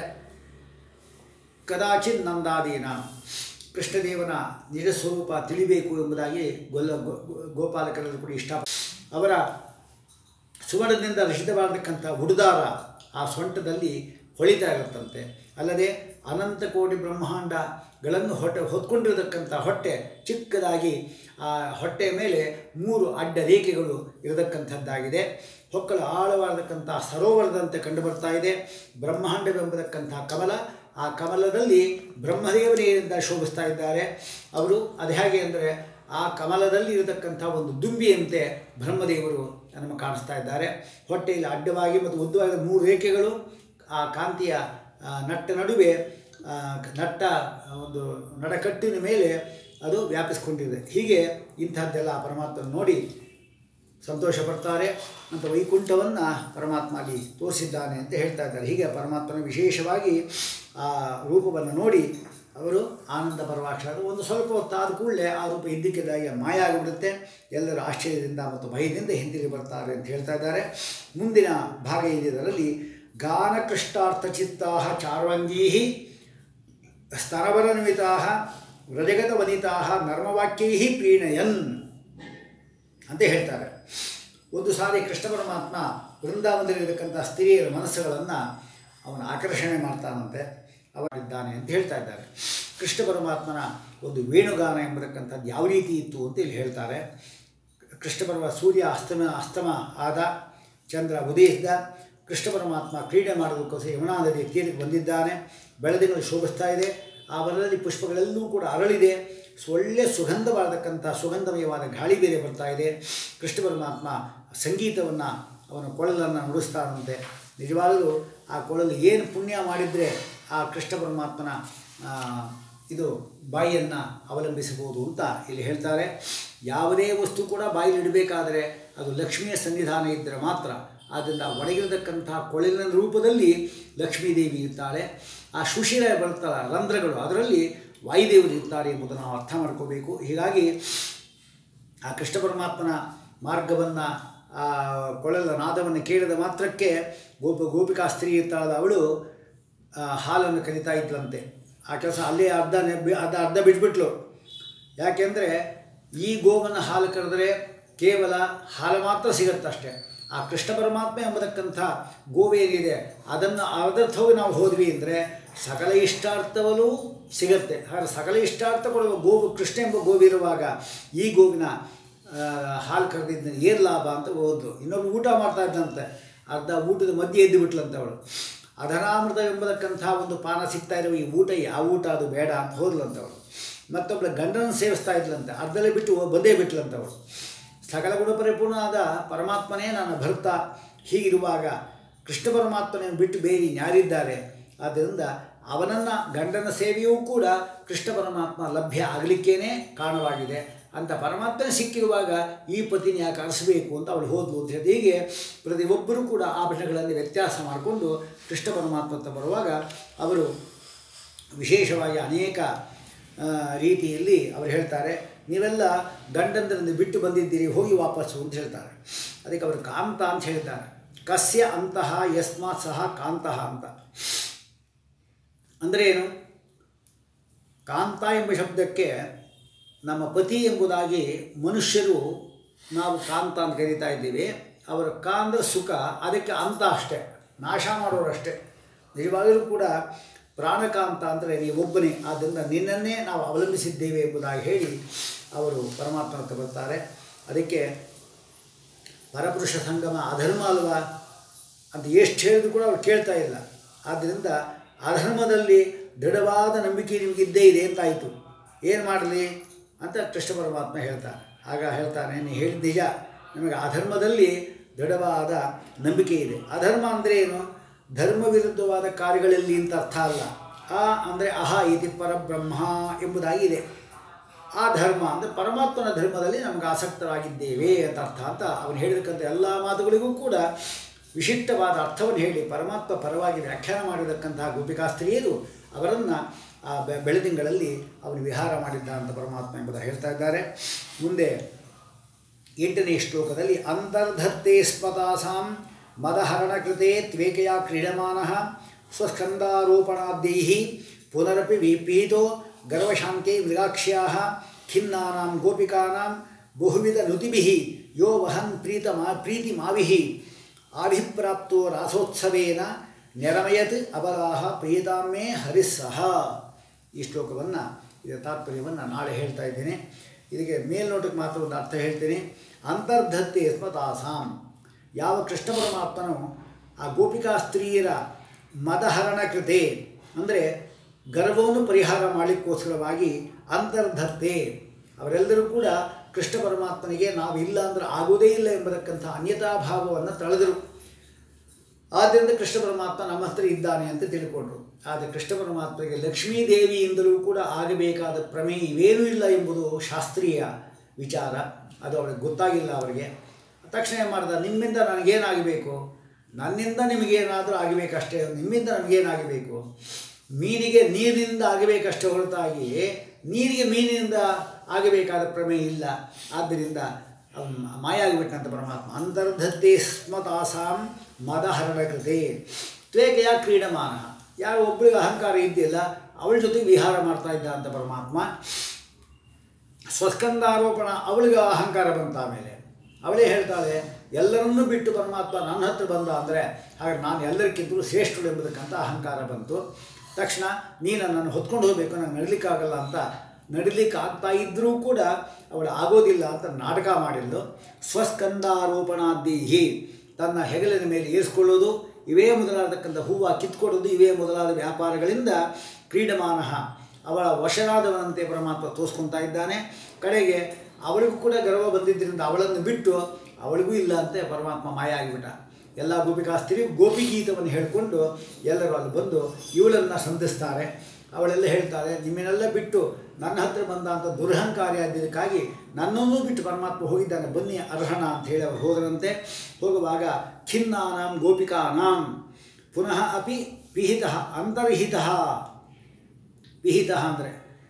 ಕದಾಚಿತ್ ನಂದಾದೀನ ಕೃಷ್ಣದೇವನ ನಿಜ ಸ್ವರೂಪ ತಿಳಿಬೇಕು ಎಂಬುದಾಗಿ ಗೊಲ್ಲ ಗೋ- ಗೋ- ಗೋಪಾಲಕರಲ್ಲಿ ಕೂಡ ಇಷ್ಟ ಅವರ ಸುವರ್ಣದಿಂದ ರಚಿತವಾಗತಕ್ಕಂಥ ಹುಡುದಾರ ಆ ಸೊಂಟದಲ್ಲಿ ಹೊಳಿತಾ ಇರುತ್ತಂತೆ ಅಲ್ಲದೆ ಅನಂತ ಕೋಟಿ ಬ್ರಹ್ಮಾಂಡಗಳನ್ನು ಹೊಟ್ಟೆ ಹೊತ್ಕೊಂಡಿರತಕ್ಕಂಥ ಹೊಟ್ಟೆ ಚಿಕ್ಕದಾಗಿ ಆ ಹೊಟ್ಟೆಯ ಮೇಲೆ ಮೂರು ಅಡ್ಡ ರೇಖೆಗಳು ಇರತಕ್ಕಂಥದ್ದಾಗಿದೆ ಹೊಕ್ಕಲು ಆಳವಾದಕ್ಕಂಥ ಸರೋವರದಂತೆ ಕಂಡುಬರ್ತಾ ಇದೆ ಬ್ರಹ್ಮಾಂಡವೆಂಬತಕ್ಕಂಥ ಕಮಲ ಆ ಕಮಲದಲ್ಲಿ ಬ್ರಹ್ಮದೇವರಿಂದ ಶೋಭಿಸ್ತಾ ಇದ್ದಾರೆ ಅವರು ಅದು ಹೇಗೆ ಅಂದರೆ ಆ ಕಮಲದಲ್ಲಿ ಇರತಕ್ಕಂಥ ಒಂದು ದುಂಬಿಯಂತೆ ಬ್ರಹ್ಮದೇವರು ನಮಗೆ ಕಾಣಿಸ್ತಾ ಇದ್ದಾರೆ ಹೊಟ್ಟೆಯಲ್ಲಿ ಅಡ್ಡವಾಗಿ ಮತ್ತು ಉದ್ದವಾದ ಮೂರು ರೇಖೆಗಳು ಆ ಕಾಂತಿಯ ಆ, ನಟ್ಟ ನಡುವೆ ಆ, ನಟ್ಟ ಒಂದು ನಡಕಟ್ಟಿನ ಮೇಲೆ ಅದು ವ್ಯಾಪಿಸ್ಕೊಂಡಿದೆ ಹೀಗೆ ಇಂಥದ್ದೆಲ್ಲ ಪರಮಾತ್ಮ ನೋಡಿ ಸಂತೋಷ ಪಡ್ತಾರೆ ಅಂತ ವೈಕುಂಠವನ್ನು ಪರಮಾತ್ಮ ಅಲ್ಲಿ ತೋರಿಸಿದ್ದಾನೆ ಅಂತ ಹೇಳ್ತಾ ಇದ್ದಾರೆ ಹೀಗೆ ಪರಮಾತ್ಮನ ವಿಶೇಷವಾಗಿ ಆ ರೂಪವನ್ನು ನೋಡಿ ಅವರು ಆನಂದ ಪರವಾಕ್ಷರು ಒಂದು ಸ್ವಲ್ಪ ಹೊತ್ತಾದ ಕೂಡಲೇ ಆ ರೂಪ ಇದ್ದಕ್ಕಿದ್ದಾಗೆ ಮಾಯ ಆಗಿಬಿಡುತ್ತೆ ಎಲ್ಲರೂ ಆಶ್ಚರ್ಯದಿಂದ ಮತ್ತು ಭಯದಿಂದ ಹಿಂದಿರುಗಿ ಬರ್ತಾರೆ ಅಂತ ಹೇಳ್ತಾ ಇದ್ದಾರೆ ಮುಂದಿನ ಭಾಗ ಏನಿದರಲ್ಲಿ ಗಾನಕೃಷ್ಟಾರ್ಥಚಿತ್ತಾ ಚಾರ್ವಂಗೀ ಸ್ತರವರನ್ವಿತಾ ವ್ರಜಗತ ವನಿತಾ ನರ್ಮವಾಕ್ಯೈ ಪ್ರೀಣಯನ್ ಅಂತ ಹೇಳ್ತಾರೆ ಒಂದು ಸಾರಿ ಕೃಷ್ಣ ಪರಮಾತ್ಮ ವೃಂದಾವನದಲ್ಲಿರತಕ್ಕಂಥ ಸ್ತ್ರೀಯರ ಮನಸ್ಸುಗಳನ್ನು ಅವನು ಆಕರ್ಷಣೆ ಮಾಡ್ತಾನಂತೆ ಅವರಿದ್ದಾನೆ ಅಂತ ಹೇಳ್ತಾ ಇದ್ದಾರೆ ಕೃಷ್ಣ ಪರಮಾತ್ಮನ ಒಂದು ವೇಣುಗಾನ ಎಂಬತಕ್ಕಂಥದ್ದು ಯಾವ ರೀತಿ ಇತ್ತು ಅಂತ ಇಲ್ಲಿ ಹೇಳ್ತಾರೆ ಕೃಷ್ಣ ಪರಮ ಸೂರ್ಯ ಅಸ್ತಮ ಅಸ್ತಮ ಆದ ಚಂದ್ರ ಉದಯಿಸಿದ ಕೃಷ್ಣ ಪರಮಾತ್ಮ ಕ್ರೀಡೆ ಮಾಡೋದಕ್ಕೋಸ್ಕರ ಯಮುನಾ ನದಿ ತೀರಕ್ಕೆ ಬಂದಿದ್ದಾನೆ ಬೆಳದಿಂಗಳು ಶೋಭಿಸ್ತಾ ಇದೆ ಆ ವನದಲ್ಲಿ ಪುಷ್ಪಗಳೆಲ್ಲವೂ ಕೂಡ ಅರಳಿದೆ ಸೊ ಒಳ್ಳೆ ಸುಗಂಧವಾದಕ್ಕಂಥ ಸುಗಂಧಮಯವಾದ ಗಾಳಿ ಬೇರೆ ಬರ್ತಾ ಇದೆ ಕೃಷ್ಣ ಪರಮಾತ್ಮ ಸಂಗೀತವನ್ನು ಅವನ ಕೊಳಲನ್ನು ನುಡಿಸ್ತಾನಂತೆ ನಿಜವಾಗಲೂ ಆ ಕೊಳಲು ಏನು ಪುಣ್ಯ ಮಾಡಿದರೆ ಆ ಕೃಷ್ಣ ಪರಮಾತ್ಮನ ಆ, ಇದು ಬಾಯಿಯನ್ನು ಅವಲಂಬಿಸಬಹುದು ಅಂತ ಇಲ್ಲಿ ಹೇಳ್ತಾರೆ ಯಾವುದೇ ವಸ್ತು ಕೂಡ ಬಾಯಲ್ಲಿ ಇಡಬೇಕಾದರೆ ಅದು ಲಕ್ಷ್ಮಿಯ ಸನ್ನಿಧಾನ ಇದ್ದರೆ ಮಾತ್ರ ಆದ್ದರಿಂದ ಒಳಗಿರತಕ್ಕಂಥ ಕೊಳಲಿನ ರೂಪದಲ್ಲಿ ಲಕ್ಷ್ಮೀದೇವಿ ಇರ್ತಾಳೆ ಆ ಸುಶಿರ ಬರುತ್ತಲ್ಲ ರಂಧ್ರಗಳು ಅದರಲ್ಲಿ ವಾಯುದೇವರು ಇರ್ತಾರೆ ಎಂಬುದನ್ನು ನಾವು ಅರ್ಥ ಮಾಡ್ಕೋಬೇಕು ಹೀಗಾಗಿ ಆ ಕೃಷ್ಣ ಪರಮಾತ್ಮನ ಮಾರ್ಗವನ್ನು ಆ ಕೊಳಲ ನಾದವನ್ನು ಕೇಳಿದ ಮಾತ್ರಕ್ಕೆ ಗೋಪ ಗೋಪಿಕಾ ಸ್ತ್ರೀ ಇರ್ತಾಳಲ್ಲ ಅವಳು ಆ, ಹಾಲನ್ನು ಕಲಿತಾ ಇದ್ಲಂತೆ ಆ ಕೆಲಸ ಅಲ್ಲೇ ಅರ್ಧ ನೆಬ್ಬಿ ಅರ್ಧ ಅರ್ಧ ಬಿಟ್ಬಿಟ್ಲು ಯಾಕೆಂದರೆ ಈ ಗೋವನ್ನು ಹಾಲು ಕರೆದರೆ ಕೇವಲ ಹಾಲು ಮಾತ್ರ ಸಿಗುತ್ತಷ್ಟೇ ಆ ಕೃಷ್ಣ ಪರಮಾತ್ಮ ಎಂಬತಕ್ಕಂಥ ಗೋವೇನಿದೆ ಅದನ್ನು ಅದರ್ಥವಾಗಿ ನಾವು ಹೋದ್ವಿ ಅಂದರೆ ಸಕಲ ಇಷ್ಟಾರ್ಥವಲ್ಲೂ ಸಿಗತ್ತೆ ಹಾಗೆ ಸಕಲ ಇಷ್ಟಾರ್ಥ ಕೊಡುವ ಗೋವು ಕೃಷ್ಣ ಎಂಬ ಗೋವಿರುವಾಗ ಈ ಗೋವಿನ ಆ, ಹಾಲು ಕರೆದಿದ್ದ ಏನು ಲಾಭ ಅಂತ ಹೋದ್ಲು ಇನ್ನೊಬ್ರು ಊಟ ಮಾಡ್ತಾ ಇದ್ದಂತೆ ಅರ್ಧ ಊಟದ ಮಧ್ಯೆ ಎದ್ದು ಬಿಟ್ಲಂತೆ ಅವಳು ಅಧನಾಮೃತ ಎಂಬತಕ್ಕಂಥ ಒಂದು ಪಾನ ಸಿಗ್ತಾ ಇರುವ ಈ ಊಟ ಯಾವ ಊಟ ಅದು ಬೇಡ ಅಂತ ಹೋದ್ಲಂತೆ ಅವಳು ಮತ್ತೊಬ್ಬಳ ಗಂಡನ ಸೇವಿಸ್ತಾ ಇದ್ಲಂತೆ ಅರ್ಧಲ್ಲೇ ಬಿಟ್ಟು ಹೋ- ಬಂದೇ ಬಿಟ್ಲಂತೆ ಅವಳು ಸಕಲ ಗುಣ ಪರಿಪೂರ್ಣನಾದ ಪರಮಾತ್ಮನೇ ನನ್ನ ಭರ್ತ ಹೀಗಿರುವಾಗ ಕೃಷ್ಣ ಪರಮಾತ್ಮನನ್ನು ಬಿಟ್ಟು ಬೇರೆ ಯಾರಿದ್ದಾರೆ ಆದ್ದರಿಂದ ಅವನನ್ನು ಗಂಡನ ಸೇವೆಯೂ ಕೂಡ ಕೃಷ್ಣ ಪರಮಾತ್ಮ ಲಭ್ಯ ಆಗಲಿಕ್ಕೇನೆ ಕಾರಣವಾಗಿದೆ ಅಂತ ಪರಮಾತ್ಮನ ಸಿಕ್ಕಿರುವಾಗ ಈ ಪತಿನ ಯಾಕೆ ಅರಸಬೇಕು ಅಂತ ಅವಳು ಹೋದ್ಲು ಅಂತ ಹೇಳಿ ಹೀಗೆ ಪ್ರತಿಯೊಬ್ಬರೂ ಕೂಡ ಆಭರಣಗಳಲ್ಲಿ ವ್ಯತ್ಯಾಸ ಮಾಡಿಕೊಂಡು ಕೃಷ್ಣ ಪರಮಾತ್ಮ ಅಂತ ಬರುವಾಗ ಅವರು ವಿಶೇಷವಾಗಿ ಅನೇಕ ಆ, ರೀತಿಯಲ್ಲಿ ಅವರು ಹೇಳ್ತಾರೆ ನೀವೆಲ್ಲ ಗಂಡಂದರಿಂದ ಬಿಟ್ಟು ಬಂದಿದ್ದೀರಿ ಹೋಗಿ ವಾಪಸ್ಸು ಅಂತ ಹೇಳ್ತಾರೆ ಅದಕ್ಕೆ ಅವರು ಕಾಂತ ಅಂತ ಹೇಳ್ತಾರೆ ಕಸ್ಯ ಅಂತಹ ಯಸ್ಮಾತ್ ಸಹ ಕಾಂತಃ ಅಂತ ಅಂದರೆ ಏನು ಕಾಂತ ಎಂಬ ಶಬ್ದಕ್ಕೆ ನಮ್ಮ ಪತಿ ಎಂಬುದಾಗಿ ಮನುಷ್ಯರು ನಾವು ಕಾಂತ ಅಂತ ಕರೀತಾ ಇದ್ದೀವಿ ಅವರ ಕಾ ಅಂದರೆ ಸುಖ ಅದಕ್ಕೆ ಅಂತ ಅಷ್ಟೇ ನಾಶ ಮಾಡೋರಷ್ಟೇ ನಿಜವಾಗಲೂ ಕೂಡ ಪ್ರಾಣಕಾಂತ ಅಂದರೆ ನೀವೊಬ್ಬನೇ ಆದ್ದರಿಂದ ನಿನ್ನನ್ನೇ ನಾವು ಅವಲಂಬಿಸಿದ್ದೇವೆ ಎಂಬುದಾಗಿ ಹೇಳಿ ಅವರು ಪರಮಾತ್ಮನ ಹತ್ರ ಬರ್ತಾರೆ ಅದಕ್ಕೆ ಪರಪುರುಷ ಸಂಗಮ ಅಧರ್ಮ ಅಲ್ವಾ ಅಂತ ಎಷ್ಟು ಹೇಳಿದ್ರು ಕೂಡ ಅವ್ರು ಕೇಳ್ತಾ ಇಲ್ಲ ಆದ್ದರಿಂದ ಅಧರ್ಮದಲ್ಲಿ ದೃಢವಾದ ನಂಬಿಕೆ ನಿಮಗಿದ್ದೇ ಇದೆ ಅಂತಾಯಿತು ಏನು ಮಾಡಲಿ ಅಂತ ಕೃಷ್ಣ ಪರಮಾತ್ಮ ಹೇಳ್ತಾನೆ ಆಗ ಹೇಳ್ತಾನೆ ನೀನು ಹೇಳಿದ ನಿಜ ನಮಗೆ ಅಧರ್ಮದಲ್ಲಿ ದೃಢವಾದ ನಂಬಿಕೆ ಇದೆ ಅಧರ್ಮ ಅಂದರೆ ಏನು ಧರ್ಮ ವಿರುದ್ಧವಾದ ಕಾರ್ಯಗಳಲ್ಲಿ ಅಂತ ಅರ್ಥ ಅಲ್ಲ ಆ ಅಂದರೆ ಅಹ ಇತಿ ಪರಬ್ರಹ್ಮ ಎಂಬುದಾಗಿದೆ ಆ ಧರ್ಮ ಅಂದರೆ ಪರಮಾತ್ಮನ ಧರ್ಮದಲ್ಲಿ ನಮಗೆ ಆಸಕ್ತರಾಗಿದ್ದೇವೆ ಅಂತ ಅರ್ಥ ಅಂತ ಅವನು ಹೇಳಿದಕ್ಕಂಥ ಎಲ್ಲ ಮಾತುಗಳಿಗೂ ಕೂಡ ವಿಶಿಷ್ಟವಾದ ಅರ್ಥವನ್ನು ಹೇಳಿ ಪರಮಾತ್ಮ ಪರವಾಗಿ ವ್ಯಾಖ್ಯಾನ ಮಾಡಿರತಕ್ಕಂತಹ ಗೋಪಿಕಾಸ್ತ್ರೀಯರು ಅವರನ್ನು ಆ ಬೆ- ಬೆಳದಿಂಗಳಲ್ಲಿ ಅವನು ವಿಹಾರ ಮಾಡಿದ್ದ ಅಂತ ಪರಮಾತ್ಮ ಎಂಬುದಾಗಿ ಹೇಳ್ತಾ ಇದ್ದಾರೆ ಮುಂದೆ ಎಂಟನೇ ಶ್ಲೋಕದಲ್ಲಿ ಅಂತರ್ಧತ್ತೆ ಸ್ಪತಾಸಾಂ ಮದಹರಣ ಕೃತೆ ತ್ವೇಕೆಯ ಕ್ರೀಡಮಾನ ಸ್ವಸ್ಕಂದಾರೋಪಣಾದ್ಯೈ ಪುನರಪಿ ವಿಪೀತೋ ಗರ್ವಶಾಂತೆ ಮೃಗಾಕ್ಷ್ಯಾ ಖಿನ್ನಾನಾಂ ಗೋಪಿಕಾನಾಂ ಬಹುವಿಧ ನುತಿಭಿ ಯೋ ವಹನ್ ಪ್ರೀತಮಾ ಪ್ರೀತಿಮಾವಿಃ ಆಭಿಪ್ರಾಪ್ತೋ ರಾಸೋತ್ಸವೇನ ನೆರಮಯತ್ ಅಬಲಾಹ ಪ್ರೀತಾಮೇ ಹರಿಸ್ಸಹ ಈ ಶ್ಲೋಕವನ್ನು ಇದರ ತಾತ್ಪರ್ಯವನ್ನು ನಾಳೆ ಹೇಳ್ತಾ ಇದ್ದೇನೆ ಇದಕ್ಕೆ ಮೇಲ್ನೋಟಕ್ಕೆ ಮಾತ್ರ ಒಂದು ಅರ್ಥ ಹೇಳ್ತೇನೆ ಅಂತರ್ಧತ್ತೆ ಸ್ಮತಾಸಾಂ ಯಾವ ಕೃಷ್ಣ ಪರಮಾತ್ಮನು ಆ ಗೋಪಿಕಾ ಸ್ತ್ರೀಯರ ಮದಹರಣ ಕೃತೆ ಅಂದರೆ ಗರ್ವವನ್ನು ಪರಿಹಾರ ಮಾಡಲಿಕ್ಕೋಸ್ಕರವಾಗಿ ಅಂತರ್ಧತ್ತೆ ಅವರೆಲ್ಲರೂ ಕೂಡ ಕೃಷ್ಣ ಪರಮಾತ್ಮನಿಗೆ ನಾವು ಇಲ್ಲ ಅಂದ್ರೆ ಆಗೋದೇ ಇಲ್ಲ ಎಂಬತಕ್ಕಂಥ ಅನ್ಯತಾಭಾವವನ್ನು ತಳೆದರು ಆದ್ದರಿಂದ ಕೃಷ್ಣ ಪರಮಾತ್ಮ ನಮ್ಮ ಹತ್ರ ಇದ್ದಾನೆ ಅಂತ ತಿಳ್ಕೊಂಡ್ರು ಆದರೆ ಕೃಷ್ಣ ಪರಮಾತ್ಮಗೆ ಲಕ್ಷ್ಮೀ ದೇವಿಯಿಂದಲೂ ಕೂಡ ಆಗಬೇಕಾದ ಪ್ರಮೇಯ ಇವೇನೂ ಇಲ್ಲ ಎಂಬುದು ಶಾಸ್ತ್ರೀಯ ವಿಚಾರ ಅದು ಅವಳಿಗೆ ಗೊತ್ತಾಗಿಲ್ಲ ಅವರಿಗೆ ತಕ್ಷಣ ಏನು ಮಾಡ್ದ ನಿಮ್ಮಿಂದ ನನಗೇನಾಗಬೇಕು ನನ್ನಿಂದ ನಿಮಗೇನಾದರೂ ಆಗಬೇಕಷ್ಟೇ ನಿಮ್ಮಿಂದ ನನಗೇನಾಗಬೇಕು ಮೀನಿಗೆ ನೀರಿನಿಂದ ಆಗಬೇಕಷ್ಟೇ ಹೊರತಾಗಿ ನೀರಿಗೆ ಮೀನಿನಿಂದ ಆಗಬೇಕಾದ ಪ್ರಮೇಯ ಇಲ್ಲ ಆದ್ದರಿಂದ ಅವನು ಮಾಯ ಆಗಿಬಿಟ್ಟಂತ ಪರಮಾತ್ಮ ಅಂತರ್ಧತ್ತೆ ಸ್ಮತಾಸಾಂ ಮದಹರಣ ಕೃತೆ ತ್ವೇಕೆಯ ಕ್ರೀಡಮಾನ ಯಾರು ಒಬ್ಬಳಿಗೆ ಅಹಂಕಾರ ಇದ್ದಿಲ್ಲ ಅವಳ ಜೊತೆಗೆ ವಿಹಾರ ಮಾಡ್ತಾ ಇದ್ದ ಅಂತ ಪರಮಾತ್ಮ ಸ್ವಸ್ಕಂದಾರೋಪಣ ಅವಳಿಗೆ ಅಹಂಕಾರ ಬಂತ ಆಮೇಲೆ ಅವಳೇ ಹೇಳ್ತಾಳೆ ಎಲ್ಲರನ್ನೂ ಬಿಟ್ಟು ಪರಮಾತ್ಮ ನನ್ನ ಹತ್ರ ಬಂದ ಅಂದರೆ ಹಾಗೆ ನಾನು ಎಲ್ಲರಿಗಿಂತಲೂ ಶ್ರೇಷ್ಠಳು ಎಂಬುದಕ್ಕಂತ ಅಹಂಕಾರ ಬಂತು ತಕ್ಷಣ ನೀನು ನನ್ನನ್ನು ಹೊತ್ಕೊಂಡು ಹೋಗಬೇಕು ನಂಗೆ ನಡಲಿಕ್ಕಾಗಲ್ಲ ಅಂತ ನಡಿಲಿಕ್ಕೆ ಆಗ್ತಾ ಇದ್ದರೂ ಕೂಡ ಅವಳು ಆಗೋದಿಲ್ಲ ಅಂತ ನಾಟಕ ಮಾಡಿದ್ಲು ಸ್ವಸ್ಕಂದಾರೋಪಣಾದ್ದೀಹಿ ತನ್ನ ಹೆಗಲಿನ ಮೇಲೆ ಏರಿಸ್ಕೊಳ್ಳೋದು ಇವೇ ಮೊದಲಾದಕ್ಕಂಥ ಹೂವು ಕಿತ್ಕೊಡೋದು ಇವೇ ಮೊದಲಾದ ವ್ಯಾಪಾರಗಳಿಂದ ಕ್ರೀಡಮಾನ ಅವಳ ವಶರಾದವನಂತೆ ಪರಮಾತ್ಮ ತೋರಿಸ್ಕೊತಾ ಇದ್ದಾನೆ ಕಡೆಗೆ ಅವಳಿಗೂ ಕೂಡ ಗರ್ವ ಬಂದಿದ್ದರಿಂದ ಅವಳನ್ನು ಬಿಟ್ಟು ಅವಳಿಗೂ ಇಲ್ಲ ಅಂತ ಪರಮಾತ್ಮ ಮಾಯ ಆಗಿಬಿಟ್ಟ ಎಲ್ಲ ಗೋಪಿಕಾಸ್ತ್ರೀ ಗೋಪಿಗೀತವನ್ನು ಹೇಳಿಕೊಂಡು ಎಲ್ಲರೂ ಅಲ್ಲಿ ಬಂದು ಇವಳನ್ನು ಸಂಧಿಸ್ತಾರೆ ಅವಳೆಲ್ಲ ಹೇಳ್ತಾರೆ ನಿಮ್ಮನ್ನೆಲ್ಲ ಬಿಟ್ಟು ನನ್ನ ಹತ್ರ ಬಂದ ಅಂತ ದುರಹಂಕಾರಿ ಆಗಿದ್ದಕ್ಕಾಗಿ ನನ್ನನ್ನೂ ಬಿಟ್ಟು ಪರಮಾತ್ಮ ಹೋಗಿದ್ದಾನೆ ಬನ್ನಿ ಅರ್ಹಣ ಅಂತ ಹೇಳಿ ಅವರು ಹೋದರಂತೆ ಹೋಗುವಾಗ ಖಿನ್ನಾನಾಂ ಗೋಪಿಕಾನಾಂ ಪುನಃ ಅಪಿ ವಿಹಿತ ಅಂತರ್ಹಿತ ವಿಹಿತ ಅಂದರೆ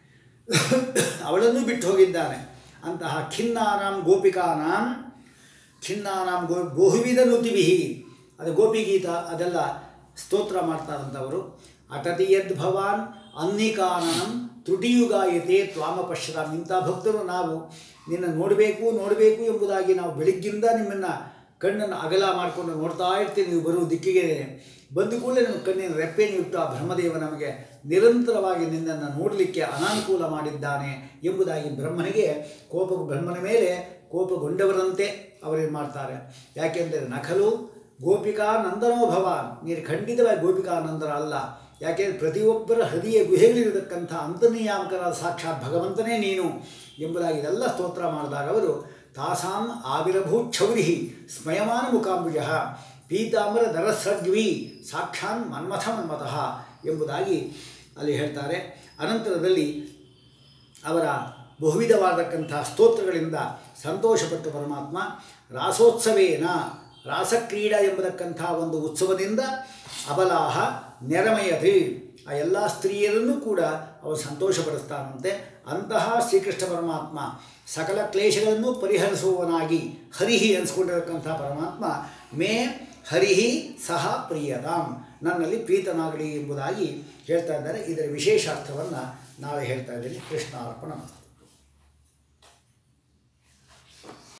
ಅವಳನ್ನು ಬಿಟ್ಟು ಹೋಗಿದ್ದಾನೆ ಅಂತಹ ಖಿನ್ನಾನಾಂ ಗೋಪಿಕಾನಾಂ ಖಿನ್ನಾನಾಂ ಗೋ ಬಹುವಿಧ ನುತಿವಿಹಿ ಅದು ಗೋಪಿಗೀತ ಅದೆಲ್ಲ ಸ್ತೋತ್ರ ಮಾಡ್ತಾರಂಥವರು ಅಟತಿ ಯದ್ ಭವಾನ್ ಅನ್ನಿಕಾನನಂ ತ್ರುಟಿಯುಗಾಯತೆ ತ್ವಾಮ ಪಶ್ಯತಾಂ ಇಂಥ ಭಕ್ತರು ನಾವು ನಿನ್ನ ನೋಡಬೇಕು ನೋಡಬೇಕು ಎಂಬುದಾಗಿ ನಾವು ಬೆಳಿಗ್ಗಿಂದ ನಿಮ್ಮನ್ನು ಕಣ್ಣನ್ನು ಅಗಲ ಮಾಡಿಕೊಂಡು ನೋಡ್ತಾ ಇರ್ತೀವಿ ನೀವು ಬರುವ ದಿಕ್ಕಿಗೆ ಬಂದ ಕೂಡಲೇ ನಮ್ಮ ಕಣ್ಣಿನ ರೆಪ್ಪೆಯನ್ನು ಇಟ್ಟು ಆ ಬ್ರಹ್ಮದೇವ ನಮಗೆ ನಿರಂತರವಾಗಿ ನಿನ್ನನ್ನು ನೋಡಲಿಕ್ಕೆ ಅನಾನುಕೂಲ ಮಾಡಿದ್ದಾನೆ ಎಂಬುದಾಗಿ ಬ್ರಹ್ಮನಿಗೆ ಕೋಪ ಬ್ರಹ್ಮನ ಮೇಲೆ ಕೋಪಗೊಂಡವರಂತೆ ಅವರೇನು ಮಾಡ್ತಾರೆ ಯಾಕೆಂದರೆ ನಖಲು ಗೋಪಿಕಾ ನಂದನೋ ಭವಾನ್ ನೀನು ಖಂಡಿತವಾಗಿ ಗೋಪಿಕಾ ನಂದನ ಅಲ್ಲ ಯಾಕೆಂದರೆ ಪ್ರತಿಯೊಬ್ಬರ ಹೃದಯ ಗುಹೆಗಳಿರತಕ್ಕಂಥ ಅಂತರ್ನಿಯಾಮಕನಾದ ಸಾಕ್ಷಾತ್ ಭಗವಂತನೇ ನೀನು ಎಂಬುದಾಗಿ ಇದೆಲ್ಲ ಸ್ತೋತ್ರ ಮಾಡಿದಾಗ ಅವರು ತಾಸಾಂ ಆವಿರಭೂಕ್ಷೌರಿ ಸ್ಮಯಮಾನ ಮುಖಾಂಬುಜ ಪೀತಾಂಬರ ದರಸರ್ಗ್ವಿ ಸಾಕ್ಷಾನ್ ಮನ್ಮಥ ಮನ್ಮತಃ ಎಂಬುದಾಗಿ ಅಲ್ಲಿ ಹೇಳ್ತಾರೆ ಅನಂತರದಲ್ಲಿ ಅವರ ಬಹುವಿಧವಾದಕ್ಕಂಥ ಸ್ತೋತ್ರಗಳಿಂದ ಸಂತೋಷಪಟ್ಟು ಪರಮಾತ್ಮ ರಾಸೋತ್ಸವೇನ ರಾಸಕ್ರೀಡಾ ಎಂಬತಕ್ಕಂಥ ಒಂದು ಉತ್ಸವದಿಂದ ಅಬಲಾಹ ನೆರಮಯತೆ ಆ ಎಲ್ಲ ಸ್ತ್ರೀಯರನ್ನು ಕೂಡ ಅವರು ಸಂತೋಷಪಡಿಸ್ತಾನಂತೆ ಅಂತಹ ಶ್ರೀಕೃಷ್ಣ ಪರಮಾತ್ಮ ಸಕಲ ಕ್ಲೇಶಗಳನ್ನು ಪರಿಹರಿಸುವವನಾಗಿ ಹರಿಹಿ ಅನಿಸ್ಕೊಂಡಿರತಕ್ಕಂಥ ಪರಮಾತ್ಮ ಮೇ ಹರಿಹಿ ಸಹ ಪ್ರಿಯತಾಂ ನನ್ನಲ್ಲಿ ಪ್ರೀತನಾಗಲಿ ಎಂಬುದಾಗಿ ಹೇಳ್ತಾ ಇದ್ದಾರೆ ಇದರ ವಿಶೇಷಾರ್ಥವನ್ನು ನಾವೇ ಹೇಳ್ತಾ ಇದ್ದೀನಿ ಕೃಷ್ಣ ಅರ್ಪಣ